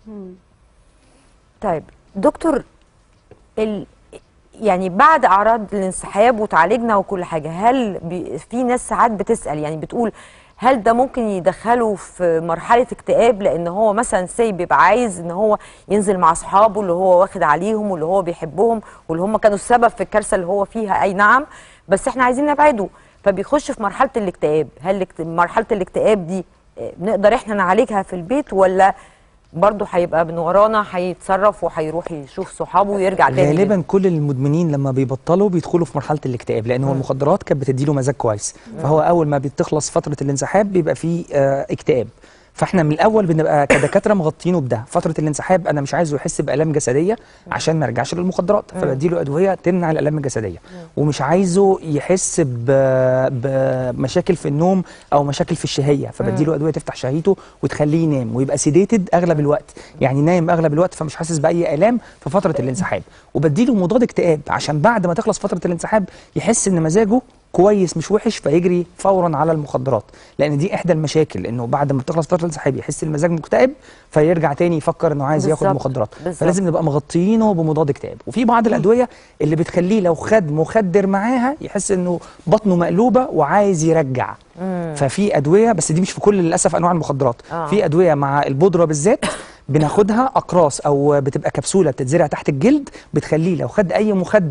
Speaker 1: طيب دكتور ال... يعني بعد اعراض الانسحاب وتعالجنا وكل حاجه هل بي... في ناس ساعات بتسال يعني بتقول هل ده ممكن يدخله في مرحله اكتئاب لان هو مثلا سي بيبقى عايز ان هو ينزل مع اصحابه اللي هو واخد عليهم واللي هو بيحبهم واللي هم كانوا السبب في الكارثه اللي هو فيها اي نعم بس احنا عايزين نبعده فبيخش في مرحله الاكتئاب هل الاكت- مرحله الاكتئاب دي آه، نقدر احنا نعالجها في البيت ولا برضه هيبقى من ورانا هيتصرف وهيروح يشوف صحابه ويرجع تاني
Speaker 7: غالبا كل المدمنين لما بيبطلوا بيدخلوا في مرحله الاكتئاب لان هو المخدرات كانت بتديله مزاج كويس فهو اول ما بتخلص فتره الانسحاب بيبقى فيه آه اكتئاب فاحنا من الاول بنبقى كدكاتره مغطينه بده فتره الانسحاب انا مش عايزه يحس بالام جسديه عشان ما يرجعش للمخدرات فبديله ادويه تمنع الالام الجسديه ومش عايزه يحس ب- بمشاكل في النوم او مشاكل في الشهيه فبديله ادويه تفتح شهيته وتخليه ينام ويبقى سيديتد اغلب الوقت يعني نايم اغلب الوقت فمش حاسس باي الام في فتره الانسحاب وبديله مضاد اكتئاب عشان بعد ما تخلص فتره الانسحاب يحس ان مزاجه كويس مش وحش فيجري فورا على المخدرات لان دي احدى المشاكل انه بعد ما بتخلص فتره الانسحاب يحس المزاج مكتئب فيرجع تاني يفكر انه عايز ياخد
Speaker 1: بالظبط،
Speaker 7: مخدرات
Speaker 1: بالظبط.
Speaker 7: فلازم نبقى مغطيينه بمضاد اكتئاب وفي بعض الادويه اللي بتخليه لو خد مخدر معاها يحس انه بطنه مقلوبه وعايز يرجع ففي ادويه بس دي مش في كل للاسف انواع المخدرات
Speaker 1: آه.
Speaker 7: في ادويه مع البودره بالذات بناخدها اقراص او بتبقى كبسوله بتتزرع تحت الجلد بتخليه لو خد اي مخدر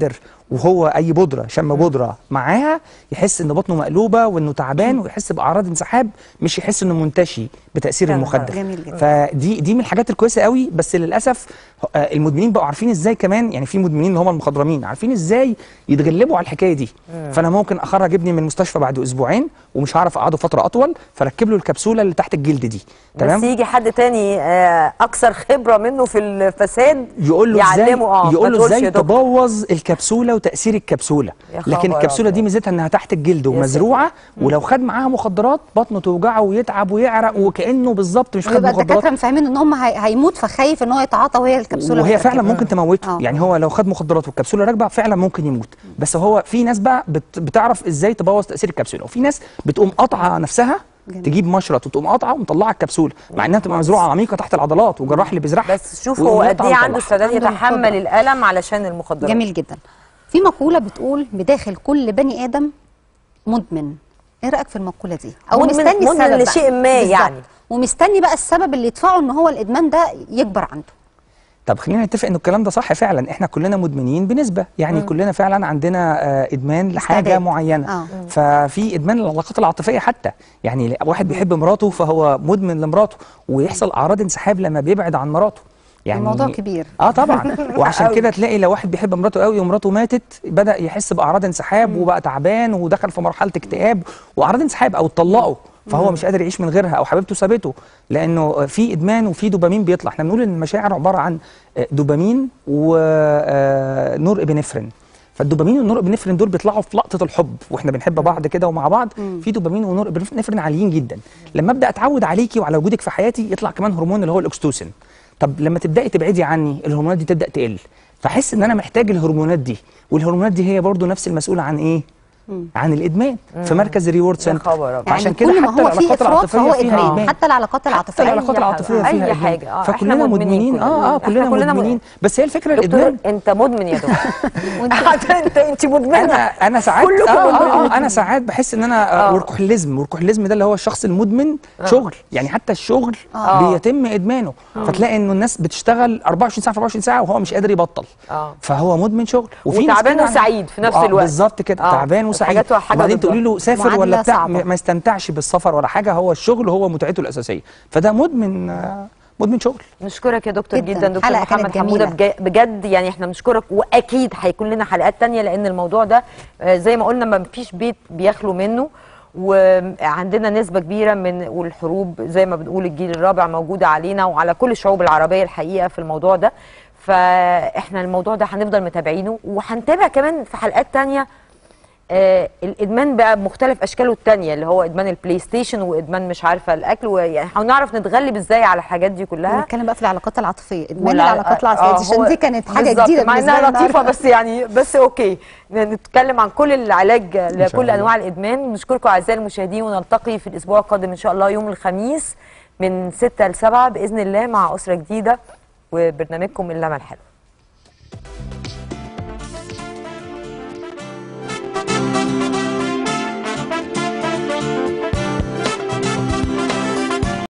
Speaker 7: وهو اي بودره شم بودره معاها يحس ان بطنه مقلوبه وانه تعبان ويحس باعراض انسحاب مش يحس انه منتشي بتاثير
Speaker 1: يا
Speaker 7: المخدر
Speaker 1: نهار.
Speaker 3: جميل جدا.
Speaker 7: فدي دي من الحاجات الكويسه قوي بس للاسف آه، المدمنين بقوا عارفين ازاي كمان يعني في مدمنين اللي هم المخضرمين عارفين ازاي يتغلبوا على الحكايه دي فانا ممكن اخرج ابني من المستشفى بعد اسبوعين ومش هعرف اقعده فتره اطول فركب له الكبسوله اللي تحت الجلد دي
Speaker 1: بس
Speaker 7: تمام
Speaker 1: يجي حد تاني آه، اكثر خبره منه في الفساد
Speaker 7: يقول له ازاي
Speaker 1: يعلمه اه
Speaker 7: يقول
Speaker 1: ما
Speaker 7: له
Speaker 1: تقولش
Speaker 7: ازاي
Speaker 1: يا دكتور.
Speaker 7: تبوظ الكبسوله وتاثير الكبسوله
Speaker 1: يا
Speaker 7: لكن
Speaker 1: خبر
Speaker 7: الكبسوله دي
Speaker 1: أبيض.
Speaker 7: ميزتها انها تحت الجلد ومزروعه ولو خد معاها مخدرات بطنه توجعه ويتعب ويعرق وكانه بالظبط مش خد
Speaker 3: ويبقى
Speaker 7: مخدرات
Speaker 3: الدكاتره فاهمين ان هم هي- هيموت فخايف ان هو يتعاطى وهي الكبسوله
Speaker 7: وهي
Speaker 3: متركبة.
Speaker 7: فعلا ممكن تموته
Speaker 3: آه.
Speaker 7: يعني هو لو خد مخدرات والكبسوله راكبه فعلا ممكن يموت بس هو في ناس بقى بت بتعرف ازاي تبوظ تاثير الكبسوله وفي ناس بتقوم قاطعه نفسها
Speaker 3: جميل.
Speaker 7: تجيب مشرط وتقوم قاطعه ومطلعه الكبسوله مع انها تبقى مزروعه عميقه تحت العضلات والجراح اللي بيزرعها
Speaker 1: بس شوف
Speaker 7: ويقوم
Speaker 1: هو قد
Speaker 7: يقطع
Speaker 1: ايه عنده
Speaker 7: ويطلعها.
Speaker 1: استعداد
Speaker 3: عنده
Speaker 1: يتحمل
Speaker 3: القدرة.
Speaker 1: الالم علشان المخدرات
Speaker 3: جميل جدا في مقوله بتقول بداخل كل بني ادم مدمن ايه رايك في المقوله دي او
Speaker 1: مدمن-
Speaker 3: مستني
Speaker 1: مدمن
Speaker 3: السبب بقى.
Speaker 1: لشيء ما
Speaker 3: بالظبط.
Speaker 1: يعني.
Speaker 3: ومستني بقى السبب اللي يدفعه ان هو الادمان ده يكبر عنده
Speaker 7: طب خلينا نتفق ان الكلام ده صح فعلا احنا كلنا مدمنين بنسبه يعني كلنا فعلا عندنا آه، ادمان لحاجه
Speaker 3: استعداد.
Speaker 7: معينه
Speaker 3: آه.
Speaker 7: ففي ادمان للعلاقات العاطفيه حتى يعني واحد بيحب مراته فهو مدمن لمراته ويحصل اعراض انسحاب لما بيبعد عن مراته يعني
Speaker 3: الموضوع كبير.
Speaker 7: اه طبعا وعشان كده تلاقي لو واحد بيحب مراته قوي ومراته ماتت بدا يحس باعراض انسحاب وبقى تعبان ودخل في مرحله اكتئاب واعراض انسحاب او اتطلقوا فهو مش قادر يعيش من غيرها او حبيبته سابته لانه في ادمان وفي دوبامين بيطلع احنا بنقول ان المشاعر عباره عن آه، دوبامين ونور ابنفرين فالدوبامين والنور ابنفرين دول بيطلعوا في لقطه الحب واحنا بنحب بعض كده ومع بعض في دوبامين ونور ابنفرين عاليين جدا لما ابدا اتعود عليكي وعلى وجودك في حياتي يطلع كمان هرمون اللي هو الاكستوسين طب لما تبداي تبعدي عني الهرمونات دي تبدا تقل فاحس ان انا محتاج الهرمونات دي والهرمونات دي هي برضو نفس المسؤوله عن ايه عن الادمان في مركز الريورد سنتر
Speaker 1: خبر أبيض.
Speaker 7: عشان
Speaker 3: يعني
Speaker 7: كده
Speaker 3: كل ما
Speaker 7: حتى
Speaker 3: هو فيه
Speaker 7: العلاقات
Speaker 3: افراط فهو
Speaker 7: العاطفيه فيها
Speaker 3: ادمان
Speaker 7: ادمان
Speaker 3: حتى العلاقات
Speaker 7: حتى
Speaker 3: العاطفيه
Speaker 7: العلاقات
Speaker 1: أي
Speaker 7: العاطفيه
Speaker 1: حاجة.
Speaker 7: فيها
Speaker 1: أي
Speaker 7: إدمان.
Speaker 1: حاجة. آه،
Speaker 7: فكلنا
Speaker 1: إحنا مدمنين
Speaker 7: مدمنين اه اه
Speaker 1: كلنا.
Speaker 7: كلنا
Speaker 1: إحنا كلنا
Speaker 7: مدمنين
Speaker 1: مد-
Speaker 7: بس هي الفكره
Speaker 1: دكتور
Speaker 7: الادمان
Speaker 1: انت مدمن يا دكتور انت انت مدمنه
Speaker 7: انا انا ساعات
Speaker 1: كلكم
Speaker 7: آه آه
Speaker 1: مدمنين.
Speaker 7: آه انا ساعات بحس ان انا
Speaker 1: آه.
Speaker 7: آه وركحوليزم وركحوليزم ده اللي هو الشخص المدمن شغل يعني حتى الشغل
Speaker 1: آه.
Speaker 7: بيتم ادمانه فتلاقي انه الناس بتشتغل 24 ساعه في 24 ساعه وهو مش قادر يبطل
Speaker 1: آه.
Speaker 7: فهو مدمن شغل ناس
Speaker 1: وتعبان
Speaker 7: كده عن-
Speaker 1: وسعيد في نفس
Speaker 7: آه،
Speaker 1: الوقت.
Speaker 7: بالظبط كده
Speaker 1: آه.
Speaker 7: تعبان وسعيد
Speaker 1: الحاجات حاجة
Speaker 7: وبعدين
Speaker 1: ضد
Speaker 7: تقولي له سافر
Speaker 3: معادلة
Speaker 7: ولا بتاع
Speaker 3: صعبة.
Speaker 7: ما ما يستمتعش بالسفر ولا حاجه هو الشغل هو متعته الاساسيه فده مدمن آه، مدمن شغل
Speaker 1: نشكرك يا دكتور
Speaker 3: جداً.
Speaker 1: جدا دكتور
Speaker 3: حلقة
Speaker 1: محمد
Speaker 3: كانت
Speaker 1: حموده
Speaker 3: جميلة.
Speaker 1: بجا- بجد يعني احنا بنشكرك واكيد هيكون لنا حلقات تانية لان الموضوع ده آه، زي ما قلنا ما فيش بيت بيخلو منه وعندنا نسبة كبيرة من والحروب زي ما بنقول الجيل الرابع موجودة علينا وعلى كل الشعوب العربية الحقيقة في الموضوع ده فاحنا الموضوع ده هنفضل متابعينه وهنتابع كمان في حلقات تانية آه الادمان بقى بمختلف اشكاله التانية اللي هو ادمان البلاي ستيشن وادمان مش عارفه الاكل ويعني هنعرف نتغلب ازاي على الحاجات دي كلها
Speaker 3: نتكلم بقى في العلاقات العاطفيه ادمان
Speaker 1: والع-
Speaker 3: العلاقات العاطفيه
Speaker 1: آه،
Speaker 3: دي عشان
Speaker 1: هو
Speaker 3: دي كانت حاجه
Speaker 1: بالظبط،
Speaker 3: جديده
Speaker 1: مع
Speaker 3: بالنسبه
Speaker 1: انها
Speaker 3: لنا
Speaker 1: لطيفه
Speaker 3: النهاردة.
Speaker 1: بس يعني بس اوكي ن- نتكلم عن كل العلاج
Speaker 7: شاء
Speaker 1: لكل
Speaker 7: الله.
Speaker 1: انواع الادمان نشكركم اعزائي المشاهدين ونلتقي في الاسبوع القادم ان شاء الله يوم الخميس من 6 ل 7 باذن الله مع اسره جديده وبرنامجكم اللمه الحلوه